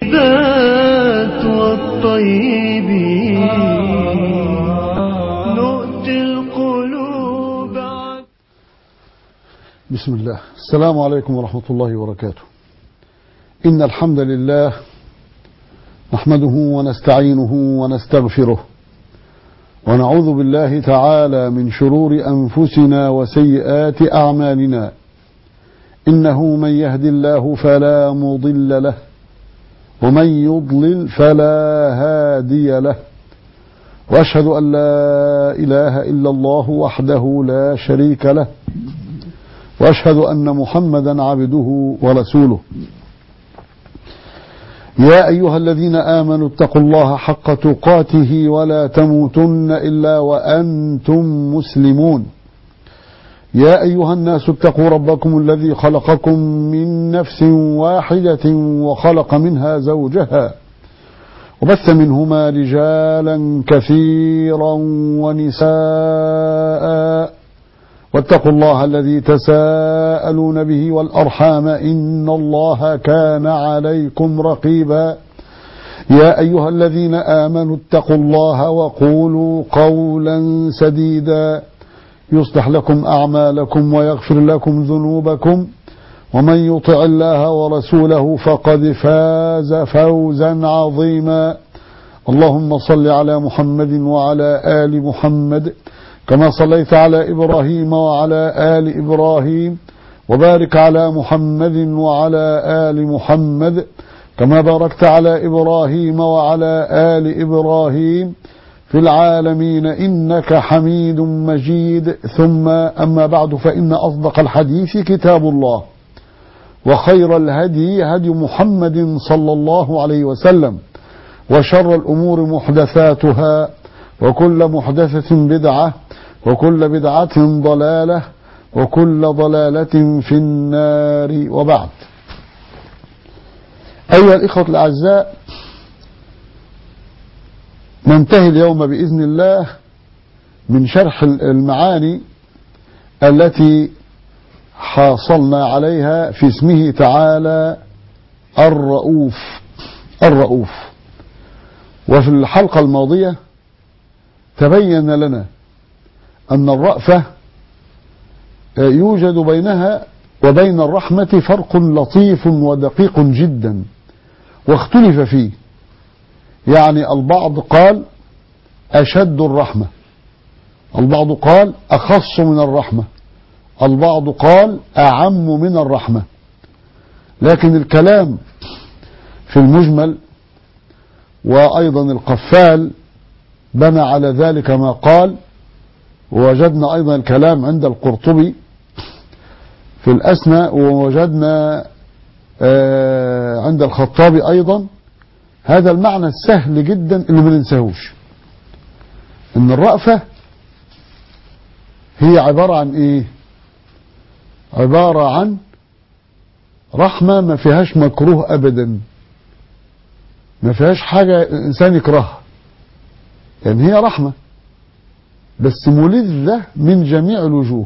الطيبات والطيبين نؤتي القلوب عن بسم الله السلام عليكم ورحمة الله وبركاته إن الحمد لله نحمده ونستعينه ونستغفره ونعوذ بالله تعالى من شرور أنفسنا وسيئات أعمالنا إنه من يهد الله فلا مضل له ومن يضلل فلا هادي له وأشهد أن لا إله إلا الله وحده لا شريك له واشهد ان محمدا عبده ورسوله يا ايها الذين امنوا اتقوا الله حق تقاته ولا تموتن الا وانتم مسلمون يا ايها الناس اتقوا ربكم الذي خلقكم من نفس واحده وخلق منها زوجها وبث منهما رجالا كثيرا ونساء واتقوا الله الذي تساءلون به والأرحام إن الله كان عليكم رقيبا يا أيها الذين آمنوا اتقوا الله وقولوا قولا سديدا يصلح لكم أعمالكم ويغفر لكم ذنوبكم ومن يطع الله ورسوله فقد فاز فوزا عظيما اللهم صل على محمد وعلى آل محمد كما صليت على إبراهيم وعلى آل إبراهيم وبارك على محمد وعلى آل محمد كما باركت على إبراهيم وعلى آل إبراهيم في العالمين إنك حميد مجيد ثم أما بعد فإن أصدق الحديث كتاب الله وخير الهدي هدي محمد صلى الله عليه وسلم وشر الأمور محدثاتها وكل محدثة بدعة وكل بدعة ضلالة وكل ضلالة في النار وبعد أيها الإخوة الأعزاء ننتهي اليوم بإذن الله من شرح المعاني التي حاصلنا عليها في اسمه تعالى الرؤوف الرؤوف وفي الحلقة الماضية تبين لنا أن الرأفة يوجد بينها وبين الرحمة فرق لطيف ودقيق جدا واختلف فيه يعني البعض قال أشد الرحمة البعض قال أخص من الرحمة البعض قال أعم من الرحمة لكن الكلام في المجمل وأيضا القفال بنى على ذلك ما قال ووجدنا أيضا الكلام عند القرطبي في الأسنى ووجدنا عند الخطابي أيضا هذا المعنى السهل جدا اللي ما ننساهوش ان الرأفة هي عبارة عن ايه عبارة عن رحمة ما فيهاش مكروه ابدا ما فيهاش حاجة الانسان يكرهها يعني هي رحمة بس ملذة من جميع الوجوه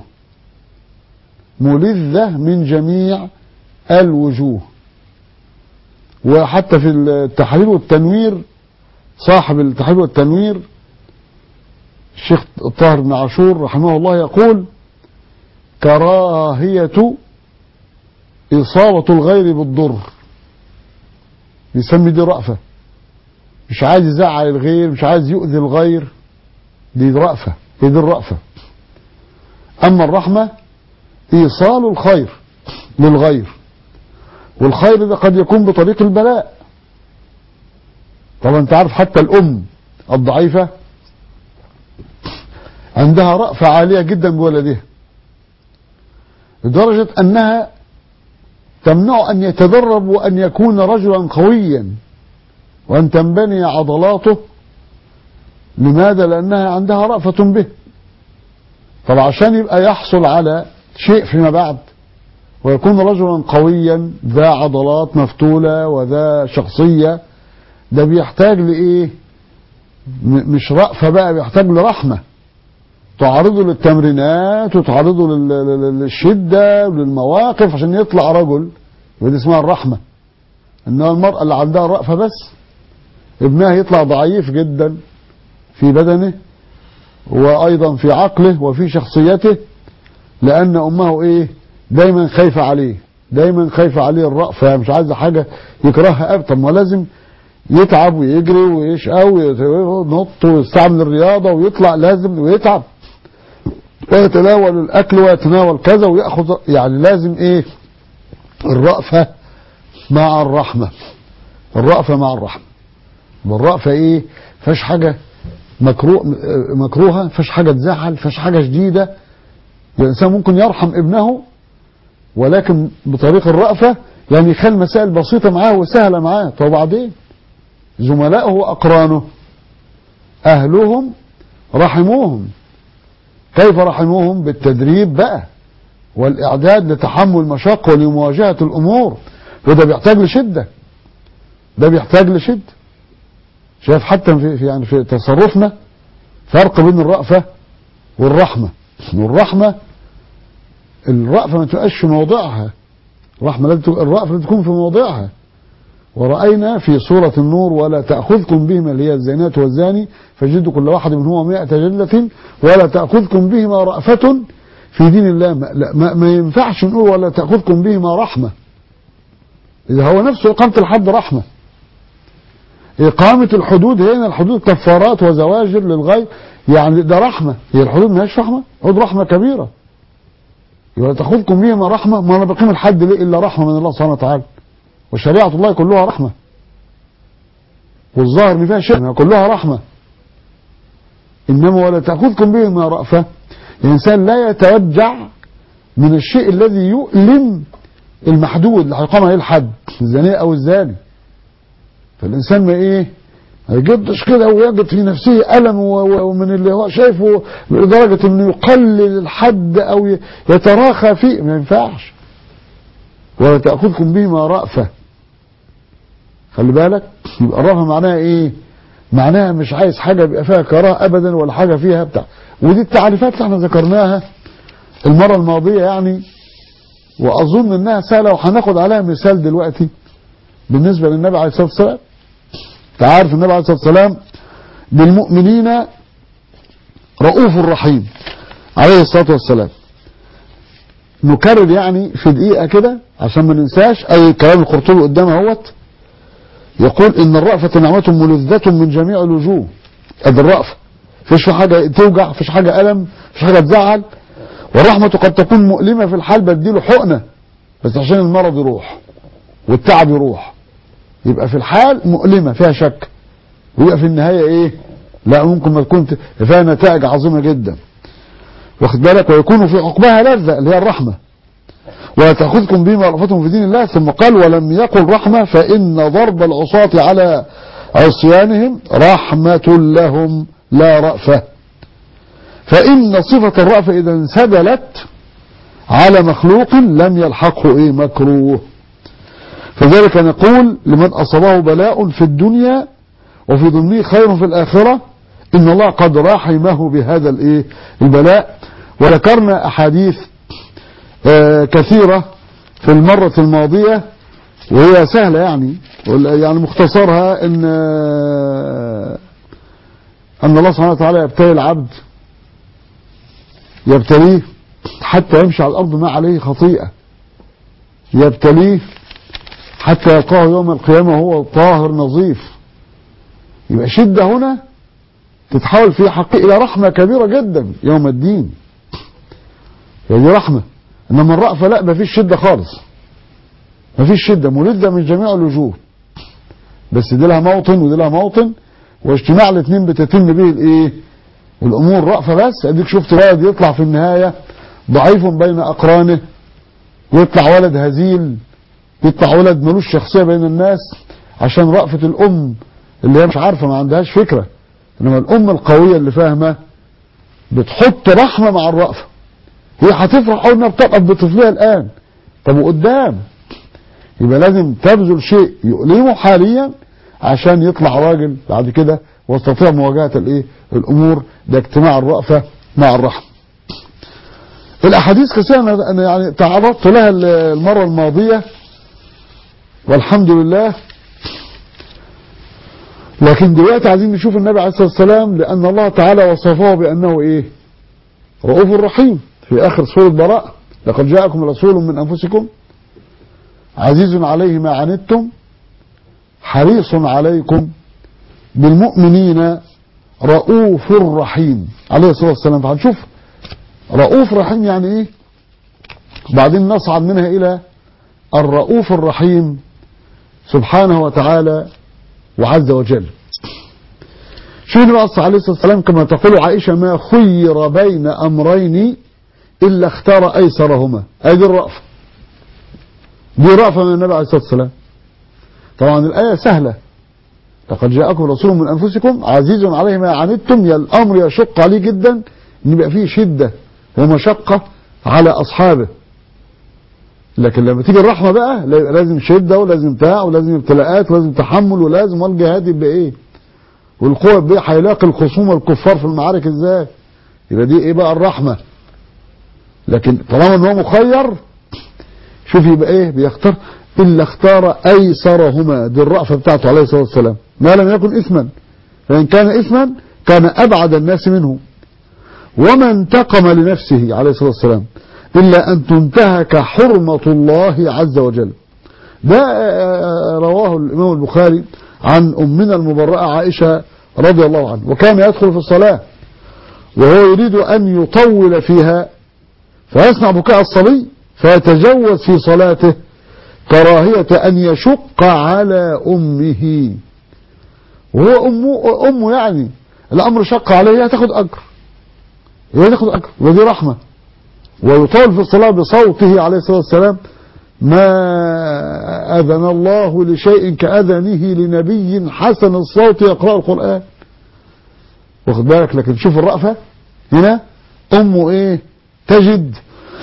ملذة من جميع الوجوه وحتى في التحرير والتنوير صاحب التحرير والتنوير الشيخ الطاهر بن عاشور رحمه الله يقول كراهية إصابة الغير بالضر يسمي دي رأفة مش عايز يزعل الغير مش عايز يؤذي الغير دي رأفة هي دي الرأفة أما الرحمة إيصال الخير للغير والخير ده قد يكون بطريق البلاء طبعا انت عارف حتى الأم الضعيفة عندها رأفة عالية جدا بولدها لدرجة أنها تمنع أن يتدرب وأن يكون رجلا قويا وأن تنبني عضلاته لماذا لأنها عندها رأفة به طب عشان يبقى يحصل على شيء فيما بعد ويكون رجلا قويا ذا عضلات مفتولة وذا شخصية ده بيحتاج لإيه مش رأفة بقى بيحتاج لرحمة تعرضه للتمرينات وتعرضه للشدة وللمواقف عشان يطلع رجل ودي اسمها الرحمة انها المرأة اللي عندها الرأفة بس ابنها يطلع ضعيف جدا في بدنه وايضا في عقله وفي شخصيته لان امه ايه دايما خايفة عليه دايما خايفة عليه الرأفة مش عايزة حاجة يكرهها ابدا ما لازم يتعب ويجري ويشقى وينط ويستعمل الرياضة ويطلع لازم ويتعب ويتناول الأكل ويتناول كذا ويأخذ يعني لازم إيه الرأفة مع الرحمة الرأفة مع الرحمة والرأفة إيه فاش حاجة مكروه مكروهة فاش حاجة تزعل فاش حاجة شديدة الإنسان ممكن يرحم ابنه ولكن بطريق الرأفة يعني يخلي المسائل بسيطة معاه وسهلة معاه طب وبعدين زملائه وأقرانه أهلهم رحموهم كيف رحموهم بالتدريب بقى والإعداد لتحمل مشق ولمواجهة الأمور وده بيحتاج لشدة ده بيحتاج لشدة شايف حتى في في- يعني في تصرفنا فرق بين الرأفة والرحمة والرحمة الرأفة ما تبقاش في موضعها الرحمة لازم تبقى- الرأفة لازم تكون في موضعها ورأينا في سورة النور ولا تأخذكم بهما اللي هي الزانية والزاني فجدوا كل واحد منهما مئة جلة ولا تأخذكم بهما رأفة في دين الله ما, لا ما, ما ينفعش نقول ولا تأخذكم بهما رحمة إذا هو نفسه إقامة الحد رحمة إقامة الحدود هنا الحدود كفارات وزواجر للغير يعني ده رحمة هي الحدود ما هيش رحمة حدود رحمة كبيرة ولا تأخذكم بهما رحمة ما أنا بقيم الحد ليه إلا رحمة من الله سبحانه وتعالى وشريعة الله كلها رحمة والظاهر ان فيها شيء كلها رحمة إنما ولا تأخذكم بهما رأفة الإنسان لا يتوجع من الشيء الذي يؤلم المحدود اللي هيقام عليه الحد الزانية أو الزاني فالإنسان ما إيه ما يجدش كده ويجد في نفسه ألم و- و- ومن اللي هو شايفه لدرجة إنه يقلل الحد أو ي- يتراخى فيه ما ينفعش ولا تأخذكم بهما رأفة خلي بالك يبقى الرأفة معناها ايه معناها مش عايز حاجة يبقى فيها كراهه ابدا ولا حاجة فيها بتاع ودي التعريفات اللي احنا ذكرناها المرة الماضية يعني واظن انها سهلة وهناخد عليها مثال دلوقتي بالنسبة للنبي عليه الصلاة والسلام تعرف النبي عليه الصلاة والسلام بالمؤمنين رؤوف رحيم عليه الصلاة والسلام نكرر يعني في دقيقة كده عشان ما ننساش أي كلام القرطبي قدامه اهوت يقول إن الرأفة نعمة ملذة من جميع الوجوه ادي الرأفة فيش في حاجة توجع فيش حاجة ألم فيش حاجة تزعل والرحمة قد تكون مؤلمة في الحال بديله حقنة بس عشان المرض يروح والتعب يروح يبقى في الحال مؤلمة فيها شك ويبقى في النهاية ايه لا ممكن ما تكون فيها نتائج عظيمة جدا واخد بالك ويكون في عقبها لذة اللي هي الرحمة ولا تأخذكم بما رأفتم في دين الله ثم قال ولم يقل رحمة فإن ضرب العصاة على عصيانهم رحمة لهم لا رأفة فإن صفة الرأفة إذا انسدلت على مخلوق لم يلحقه إيه مكروه فذلك نقول لمن أصابه بلاء في الدنيا وفي ضمنه خير في الآخرة إن الله قد رحمه بهذا الإيه البلاء وذكرنا أحاديث آه كثيرة في المرة الماضية وهي سهلة يعني يعني مختصرها إن آه أن الله سبحانه وتعالى يبتلي العبد يبتليه حتى يمشي على الأرض ما عليه خطيئة يبتليه حتى يلقاه يوم القيامة وهو طاهر نظيف يبقى شدة هنا تتحول في حق إلى رحمة كبيرة جدا يوم الدين هي دي رحمة إنما الرأفة لا ما فيش شدة خالص ما فيش شدة ملدة من جميع الوجوه بس دي لها موطن ودي لها موطن واجتماع الاثنين بتتم به الايه الامور رأفة بس اديك شفت ولد يطلع في النهاية ضعيف بين اقرانه يطلع ولد هزيل يطلع ولد ملوش شخصية بين الناس عشان رأفة الام اللي هي مش عارفة ما عندهاش فكرة انما الام القوية اللي فاهمة بتحط رحمة مع الرأفة هي هتفرح اول انها بتقف بطفلها الان طب وقدام يبقى لازم تبذل شيء يؤلمه حاليا عشان يطلع راجل بعد كده واستطيع مواجهة الايه الامور ده اجتماع الرأفة مع الرحمة الاحاديث كثيرة انا يعني تعرضت لها المرة الماضية والحمد لله لكن دلوقتي عايزين نشوف النبي عليه الصلاة والسلام لأن الله تعالى وصفه بأنه إيه رؤوف رحيم في آخر سورة براء لقد جاءكم رسول من أنفسكم عزيز عليه ما عنتم حريص عليكم بالمؤمنين رؤوف رحيم عليه الصلاة والسلام فهنشوف رؤوف رحيم يعني ايه بعدين نصعد منها الى الرؤوف الرحيم سبحانه وتعالى وعز وجل شو النبي عليه الصلاة والسلام كما تقول عائشة ما خير بين أمرين إلا اختار أيسرهما هذه الرأفة دي رأفة من النبي عليه الصلاة والسلام طبعا الآية سهلة لقد جاءكم رسول من أنفسكم عزيز عليه ما عنتم يا الأمر يشق عليه جدا إن يبقى فيه شدة ومشقة على أصحابه لكن لما تيجي الرحمة بقى لازم شدة ولازم تاع ولازم ابتلاءات ولازم تحمل ولازم والجهاد يبقى ايه والقوة بيه هيلاقي الخصوم والكفار في المعارك ازاي يبقى دي ايه بقى الرحمة لكن طالما ان هو مخير شوف يبقى ايه بيختار الا اختار ايسرهما دي الرأفة بتاعته عليه الصلاة والسلام ما لم يكن اثما فان كان اثما كان ابعد الناس منه وما انتقم لنفسه عليه الصلاة والسلام إلا أن تنتهك حرمة الله عز وجل ده رواه الإمام البخاري عن أمنا المبرأة عائشة رضي الله عنه وكان يدخل في الصلاة وهو يريد أن يطول فيها فيسمع بكاء الصبي فيتجوز في صلاته كراهية أن يشق على أمه وهو أمه, أمه يعني الأمر شق عليه تاخد أجر هي تاخد أجر ودي رحمة ويطال في الصلاة بصوته عليه الصلاة والسلام ما أذن الله لشيء كأذنه لنبي حسن الصوت يقرأ القرآن واخد بالك لكن شوف الرأفة هنا أمه إيه تجد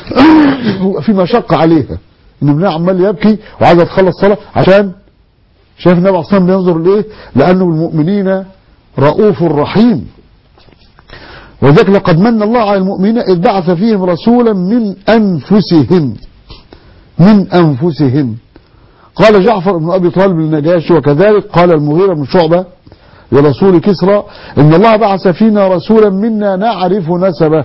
في مشقة عليها إن ابنها عمال يبكي وعايزة تخلص صلاة عشان شايف النبي عليه الصلاة والسلام بينظر لإيه لأنه المؤمنين رؤوف رحيم وذلك لقد من الله على المؤمنين إذ بعث فيهم رسولا من أنفسهم من أنفسهم قال جعفر بن أبي طالب للنجاشي وكذلك قال المغيرة بن شعبة لرسول كسرى إن الله بعث فينا رسولا منا نعرف نسبه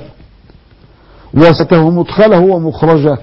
وسته مدخله ومخرجه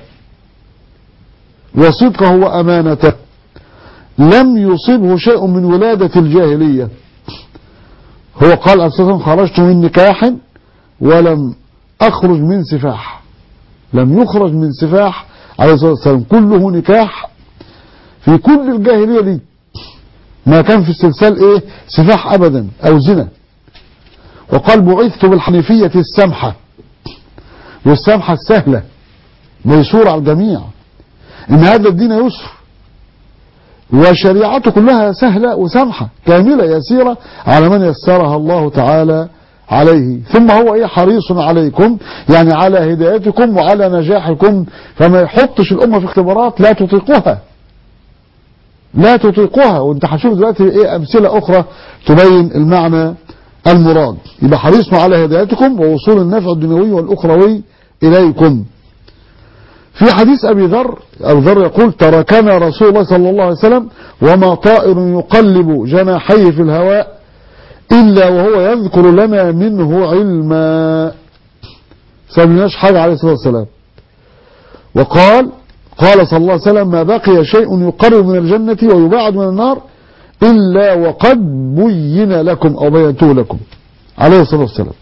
وصدقه وأمانته لم يصبه شيء من ولادة الجاهلية هو قال أساسا خرجت من نكاح ولم أخرج من سفاح لم يخرج من سفاح عليه الصلاة والسلام كله نكاح في كل الجاهلية دي ما كان في السلسال ايه سفاح ابدا او زنا وقال بعثت بالحنيفية السمحة والسمحة السهلة ميسور على الجميع ان هذا الدين يسر وشريعته كلها سهلة وسمحة كاملة يسيرة على من يسرها الله تعالى عليه ثم هو ايه حريص عليكم يعني على هدايتكم وعلى نجاحكم فما يحطش الامة في اختبارات لا تطيقها لا تطيقها وانت هتشوف دلوقتي ايه امثلة اخرى تبين المعنى المراد يبقى حريص على هدايتكم ووصول النفع الدنيوي والاخروي اليكم في حديث ابي ذر ابو ذر يقول تركنا رسول الله صلى الله عليه وسلم وما طائر يقلب جناحيه في الهواء إلا وهو يذكر لنا منه علما سمعناش حاجة عليه الصلاة والسلام وقال قال صلى الله عليه وسلم ما بقي شيء يقرب من الجنة ويباعد من النار إلا وقد بين لكم أو بينته لكم عليه الصلاة والسلام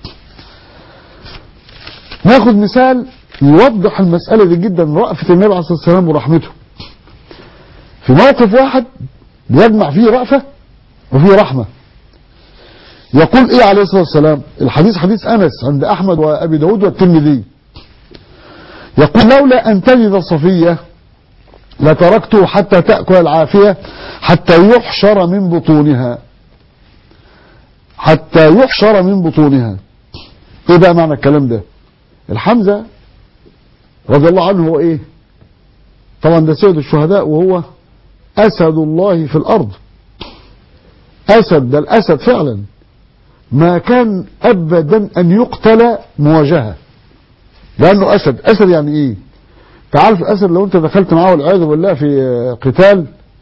ناخد مثال يوضح المسألة دي جدا رأفة النبي عليه الصلاة والسلام ورحمته في موقف واحد بيجمع فيه رأفة وفيه رحمة يقول ايه عليه الصلاة والسلام الحديث حديث انس عند احمد وابي داود والترمذي يقول لولا ان تجد صفية لتركته حتى تأكل العافية حتى يحشر من بطونها حتى يحشر من بطونها ايه بقى معنى الكلام ده الحمزة رضي الله عنه هو ايه طبعا ده سيد الشهداء وهو اسد الله في الارض اسد ده الاسد فعلا ما كان ابدا ان يقتل مواجهة لانه اسد اسد يعني ايه تعرف الاسد لو انت دخلت معاه والعياذ بالله في قتال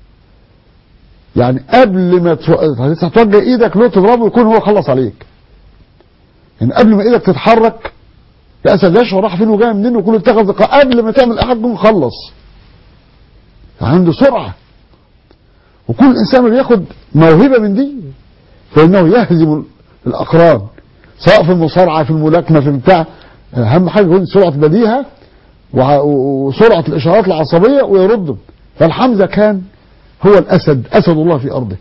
يعني قبل ما تف- هتوجه ايدك له تضربه يكون هو خلص عليك يعني قبل ما ايدك تتحرك الاسد يشعر راح فين وجاي منين ويكون اتخذ لقاء قبل ما تعمل احد يكون خلص عنده سرعه وكل انسان بياخد موهبه من دي فانه يهزم الاقران سواء في المصارعه في الملاكمه في بتاع اهم حاجه يكون سرعه البديهه وع- وسرعه الاشارات العصبيه ويردهم فالحمزه كان هو الاسد اسد الله في ارضه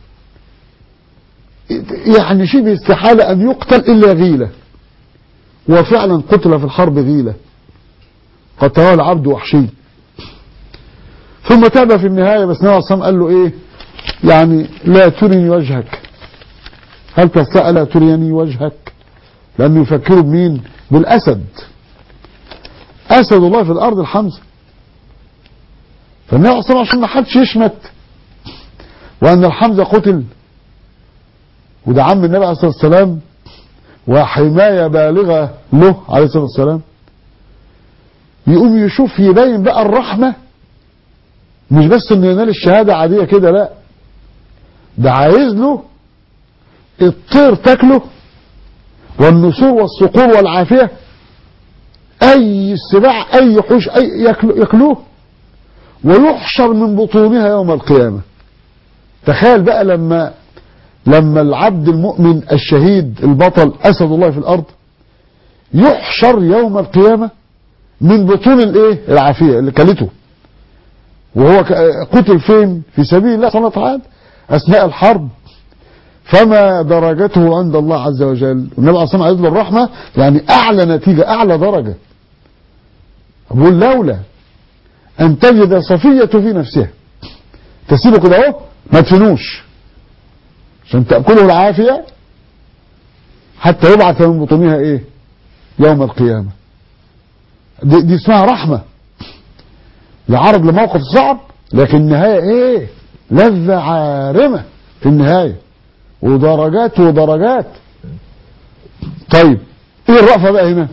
يعني شبه استحاله ان يقتل الا غيله وفعلا قتل في الحرب غيله قتله العبد وحشي ثم تاب في النهايه بس النبي عليه الصلاه والسلام قال له ايه يعني لا ترني وجهك هل تستطيع لا تريني وجهك لأنه يفكروا بمين بالأسد أسد الله في الأرض الحمزة فالنبي عليه الصلاة والسلام عشان ما حدش يشمت وأن الحمزة قتل وده عم النبي عليه الصلاة والسلام وحماية بالغة له عليه الصلاة والسلام يقوم يشوف يبين بقى الرحمة مش بس انه ينال الشهادة عادية كده لا ده عايز له الطير تاكله والنسور والصقور والعافية اي سباع اي حوش اي ياكلو- ياكلوه ويحشر من بطونها يوم القيامة تخيل بقى لما لما العبد المؤمن الشهيد البطل اسد الله في الارض يحشر يوم القيامة من بطون الايه العافية اللي كلته وهو ك- قتل فين في سبيل الله سبحانه وتعالى اثناء الحرب فما درجته عند الله عز وجل النبي عليه الصلاه والسلام له الرحمه يعني اعلى نتيجه اعلى درجه بقول لولا ان تجد صفيه في نفسها تسيبه كده اهو ما تفنوش عشان تاكله العافيه حتى يبعث من بطونها ايه يوم القيامه دي, دي اسمها رحمه لعرض لموقف صعب لكن النهايه ايه لذه عارمه في النهايه ودرجات ودرجات طيب ايه الرأفة بقى هنا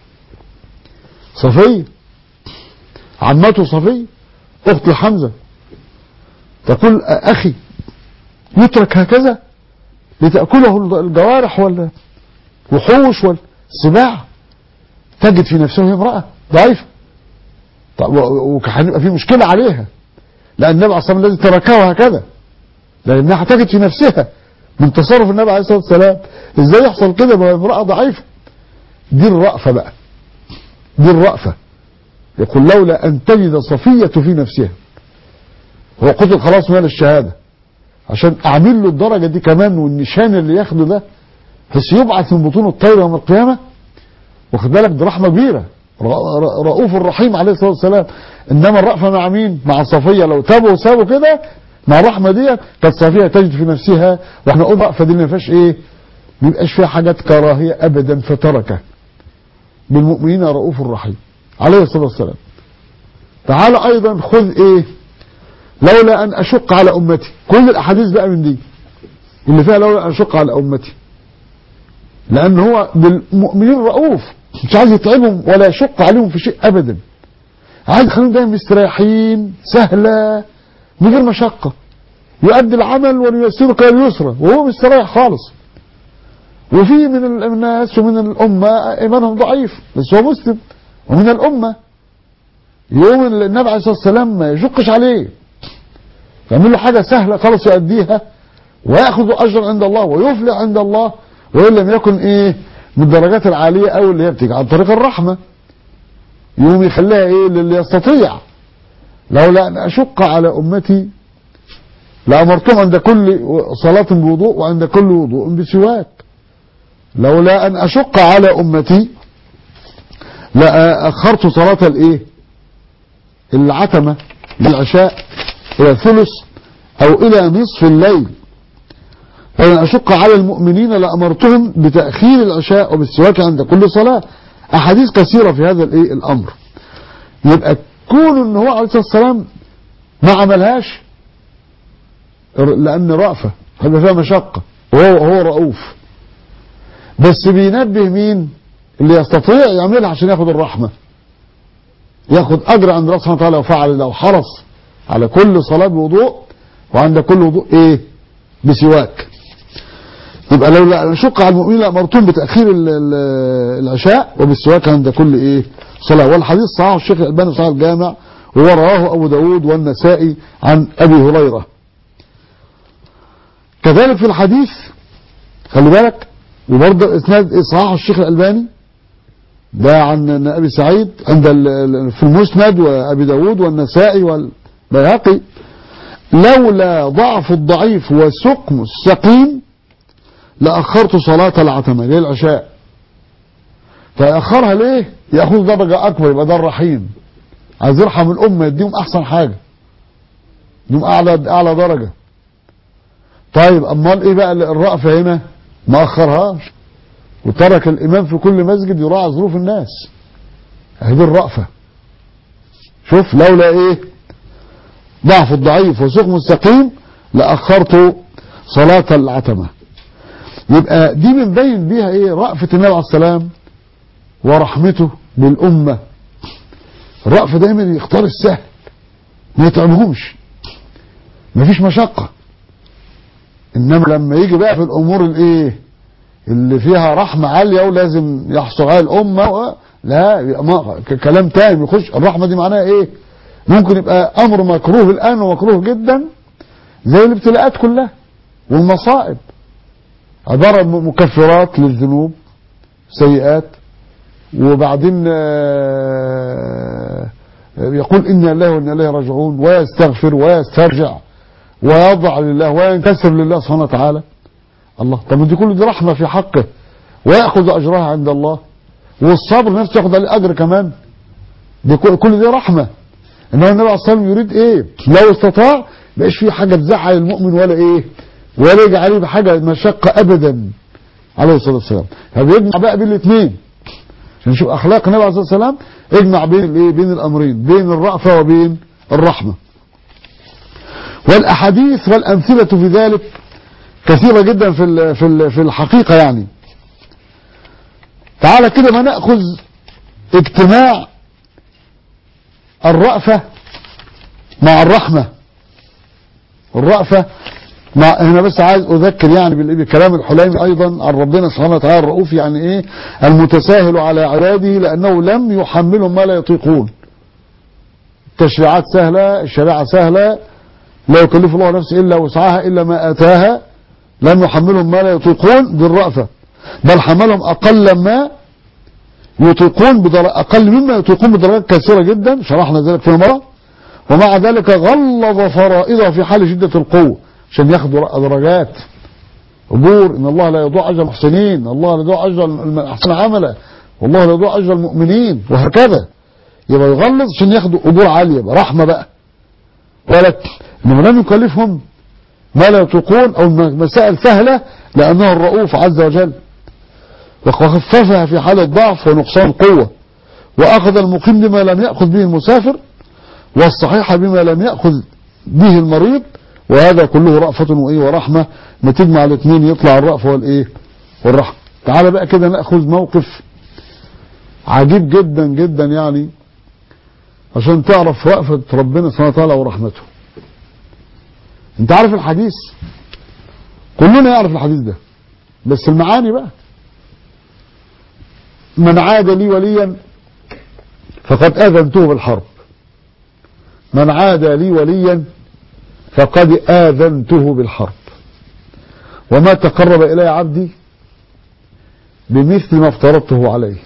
صفية عمته صفية اخت لحمزة تقول اخي يترك هكذا لتأكله الجوارح ولا وحوش ولا سباع تجد في نفسها امرأة ضعيفة طب وهيبقى في مشكلة عليها لأن النبي عليه الصلاة والسلام الذي تركه هكذا لأنها هتجد في نفسها من تصرف النبي عليه الصلاة والسلام ازاي يحصل كده ما امرأة ضعيفة دي الرأفة بقى دي الرأفة يقول لولا أن تجد صفية في نفسها هو قتل خلاص مال الشهادة عشان أعمل له الدرجة دي كمان والنشان اللي ياخده ده بس يبعث من بطون الطير يوم القيامة واخد بالك دي رحمة كبيرة رؤوف الرحيم عليه الصلاة والسلام إنما الرأفة مع مين؟ مع صفية لو تابوا وسابوا كده مع الرحمة دي كانت صفية تجد في نفسها واحنا قلنا الرأفة دي ما فيهاش ايه ما بيبقاش فيها حاجات كراهية ابدا فتركه بالمؤمنين رؤوف الرحيم عليه الصلاة والسلام تعالى ايضا خذ ايه لولا ان اشق على امتي كل الاحاديث بقى من دي اللي فيها لولا ان اشق على امتي لان هو بالمؤمنين رؤوف مش عايز يتعبهم ولا يشق عليهم في شيء ابدا عايز يخليهم دايما مستريحين سهله من غير مشقة يؤدي العمل ونيسرك اليسرى وهو مستريح خالص وفي من الناس ومن الأمة إيمانهم ضعيف بس هو مسلم ومن الأمة يوم النبي عليه الصلاة والسلام ما يشقش عليه يعمل له حاجة سهلة خالص يؤديها ويأخذ أجر عند الله ويفلح عند الله وإن لم يكن إيه من الدرجات العالية أو اللي هي بتيجي عن طريق الرحمة يوم يخليها إيه للي يستطيع لولا أن أشق على أمتي لأمرتهم عند كل صلاة بوضوء وعند كل وضوء بسواك لولا أن أشق على أمتي لأخرت صلاة الإيه العتمة للعشاء إلى ثلث أو إلى نصف الليل فإن أشق على المؤمنين لأمرتهم بتأخير العشاء وبالسواك عند كل صلاة أحاديث كثيرة في هذا الإيه الأمر يبقى كون ان هو عليه الصلاه والسلام ما عملهاش لان رأفة هيبقى فيها مشقة وهو هو رؤوف بس بينبه مين اللي يستطيع يعملها عشان ياخد الرحمة ياخد اجر عند الله سبحانه وتعالى لو فعل لو حرص على كل صلاة بوضوء وعند كل وضوء ايه بسواك يبقى لو لا نشق على المؤمنين لأمرتهم بتأخير ال- ال- العشاء وبالسواك عند كل إيه صلاة والحديث صحيح الشيخ الألباني صحيح الجامع وهو رواه أبو داود والنسائي عن أبي هريرة كذلك في الحديث خلي بالك وبرضه الإسناد صحيح الشيخ الألباني ده عن أبي سعيد عند ال- ال- في المسند وأبي داود والنسائي والبيهقي لولا ضعف الضعيف وسقم السقيم لأخرت صلاة العتمة اللي هي العشاء فيأخرها ليه يأخذ درجة أكبر يبقى ده الرحيم عايز يرحم الأمة يديهم أحسن حاجة يديهم أعلى أعلى درجة طيب أمال إيه بقى الرأفة هنا ما أخرهاش وترك الإمام في كل مسجد يراعي ظروف الناس هذه الرأفة شوف لولا إيه ضعف الضعيف وسقم السقيم لأخرت صلاة العتمة يبقى دي بنبين بيها ايه رأفة النبي عليه السلام ورحمته بالأمة الرأفة دايما يختار السهل ما يتعبهمش مفيش مشقة انما لما يجي بقى في الامور الايه اللي فيها رحمة عالية ولازم يحصل عليها الامة و... لا يبقى ما... ك- كلام تاني بيخش الرحمة دي معناها ايه ممكن يبقى امر مكروه الان ومكروه جدا زي الابتلاءات كلها والمصائب عبارة عن مكفرات للذنوب سيئات وبعدين آه، يقول إنا الله وإنا إليه راجعون ويستغفر ويسترجع ويضع لله وينكسر لله سبحانه وتعالى الله طب دي كل دي رحمة في حقه ويأخذ أجرها عند الله والصبر نفسه ياخذ عليه أجر كمان دي كل كل دي رحمة إنما النبي عليه الصلاة والسلام يريد إيه لو استطاع ما فيه حاجة تزعل المؤمن ولا إيه ولا يجي عليه بحاجة مشقة أبدا عليه الصلاة والسلام فبيجمع بقى بين الاثنين عشان نشوف أخلاق النبي عليه الصلاة والسلام اجمع بين الايه بين الأمرين بين الرأفة وبين الرحمة والأحاديث والأمثلة في ذلك كثيرة جدا في ال- في ال- في الحقيقة يعني تعالى كده ما نأخذ اجتماع الرأفة مع الرحمة الرأفة مع هنا بس عايز أذكر يعني بال- بالكلام الحليمي أيضا عن ربنا سبحانه وتعالى الرؤوف يعني إيه المتساهل على عباده لأنه لم يحملهم ما لا يطيقون التشريعات سهلة الشريعة سهلة لا يكلف الله نفسه إلا وسعها إلا ما آتاها لم يحملهم ما لا يطيقون دي الرأفة بل حملهم أقل ما يطيقون بدر... أقل مما يطيقون بدرجات كثيرة جدا شرحنا ذلك في مرة ومع ذلك غلظ فرائضها في حال شدة القوة عشان ياخدوا درجات أجور إن الله لا يضيع أجر المحسنين الله لا يضيع أجر الم- أحسن عملا والله لا يضيع أجر المؤمنين وهكذا يبقى يغلظ عشان ياخدوا أجور عالية يبقى رحمة بقى ولك إنما لم يكلفهم ما لا يطيقون أو مسائل سهلة لأنه الرؤوف عز وجل وخففها في حال الضعف ونقصان القوة وأخذ المقيم بما لم يأخذ به المسافر والصحيح بما لم يأخذ به المريض وهذا كله رأفة وإيه ورحمة ما تجمع الاثنين يطلع الرأفة والإيه والرحمة تعال بقى كده نأخذ موقف عجيب جدا جدا يعني عشان تعرف رأفة ربنا سبحانه وتعالى ورحمته انت عارف الحديث كلنا يعرف الحديث ده بس المعاني بقى من عاد لي وليا فقد آذنته بالحرب من عاد لي وليا فقد آذنته بالحرب وما تقرب إلي عبدي بمثل ما افترضته عليه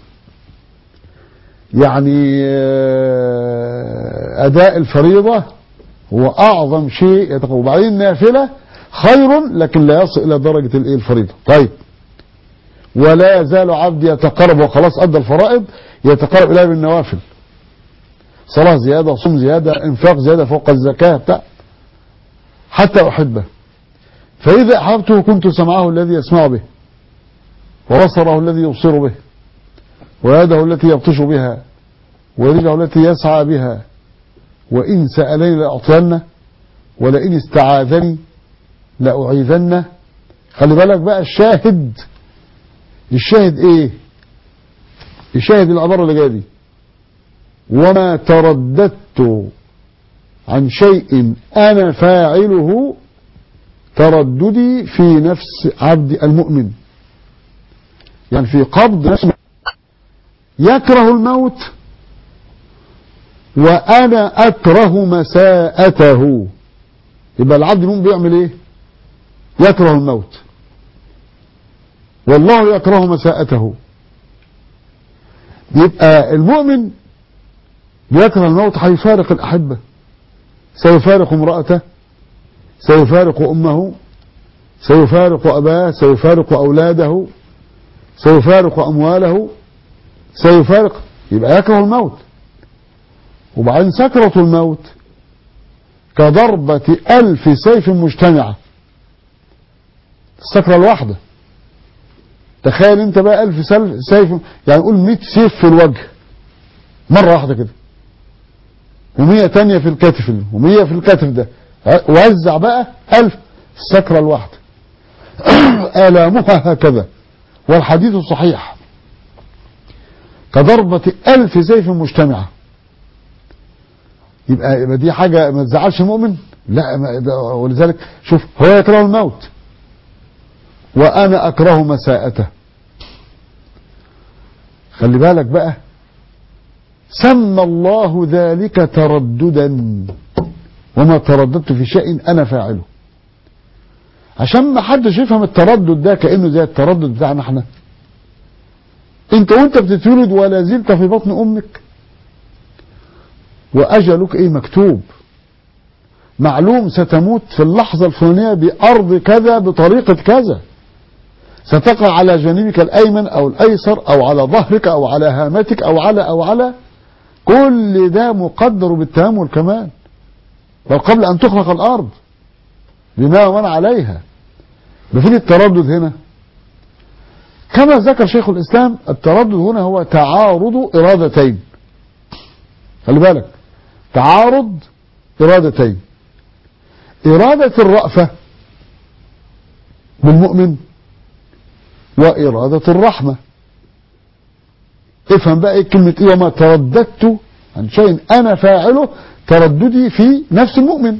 يعني آه، أداء الفريضة هو أعظم شيء يتقرب وبعدين النافلة خير لكن لا يصل إلى درجة الإيه الفريضة طيب ولا يزال عبدي يتقرب وخلاص أدى الفرائض يتقرب إليه بالنوافل صلاة زيادة صوم زيادة انفاق زيادة فوق الزكاة بتاع حتى أحبه فإذا أحببته كنت سمعه الذي يسمع به وبصره الذي يبصر به ويده التي يبطش بها ورجله التي يسعى بها وإن سألني لأعطينه ولئن استعاذني لأعيذنه خلي بالك بقى الشاهد الشاهد ايه الشاهد العبارة اللي جايه دي وما ترددت عن شيء أنا فاعله ترددي في نفس عبد المؤمن يعني في قبض نفس يكره الموت وأنا أكره مساءته يبقى العبد المؤمن بيعمل إيه يكره الموت والله يكره مساءته يبقى المؤمن بيكره الموت هيفارق الأحبة سيفارق امرأته سيفارق أمه سيفارق أباه سيفارق أولاده سيفارق أمواله سيفارق يبقى يكره الموت وبعدين سكرة الموت كضربة ألف سيف مجتمعة السكرة الواحدة تخيل انت بقى ألف سيف يعني قول 100 سيف في الوجه مرة واحدة كده ومية تانية في الكتف ومية في الكتف ده وزع بقى ألف السكرة الواحدة آلامها هكذا والحديث صحيح كضربة ألف سيف مجتمعة يبقى, يبقى دي حاجة ما تزعلش المؤمن لا ولذلك شوف هو يكره الموت وأنا أكره مساءته خلي بالك بقى سمى الله ذلك ترددا وما ترددت في شيء أنا فاعله عشان ما حدش يفهم التردد ده كأنه زي التردد بتاعنا احنا انت وانت بتتولد ولا زلت في بطن امك واجلك ايه مكتوب معلوم ستموت في اللحظة الفلانية بأرض كذا بطريقة كذا ستقع على جانبك الأيمن أو الأيسر أو على ظهرك أو على هامتك أو على أو على كل ده مقدر بالتامل كمان بل قبل أن تخلق الأرض بما ومن عليها بفين التردد هنا كما ذكر شيخ الإسلام التردد هنا هو تعارض إرادتين خلي بالك تعارض إرادتين إرادة الرأفة بالمؤمن وإرادة الرحمة افهم بقى ايه كلمة ايه وما ترددت عن شيء انا فاعله ترددي في نفس المؤمن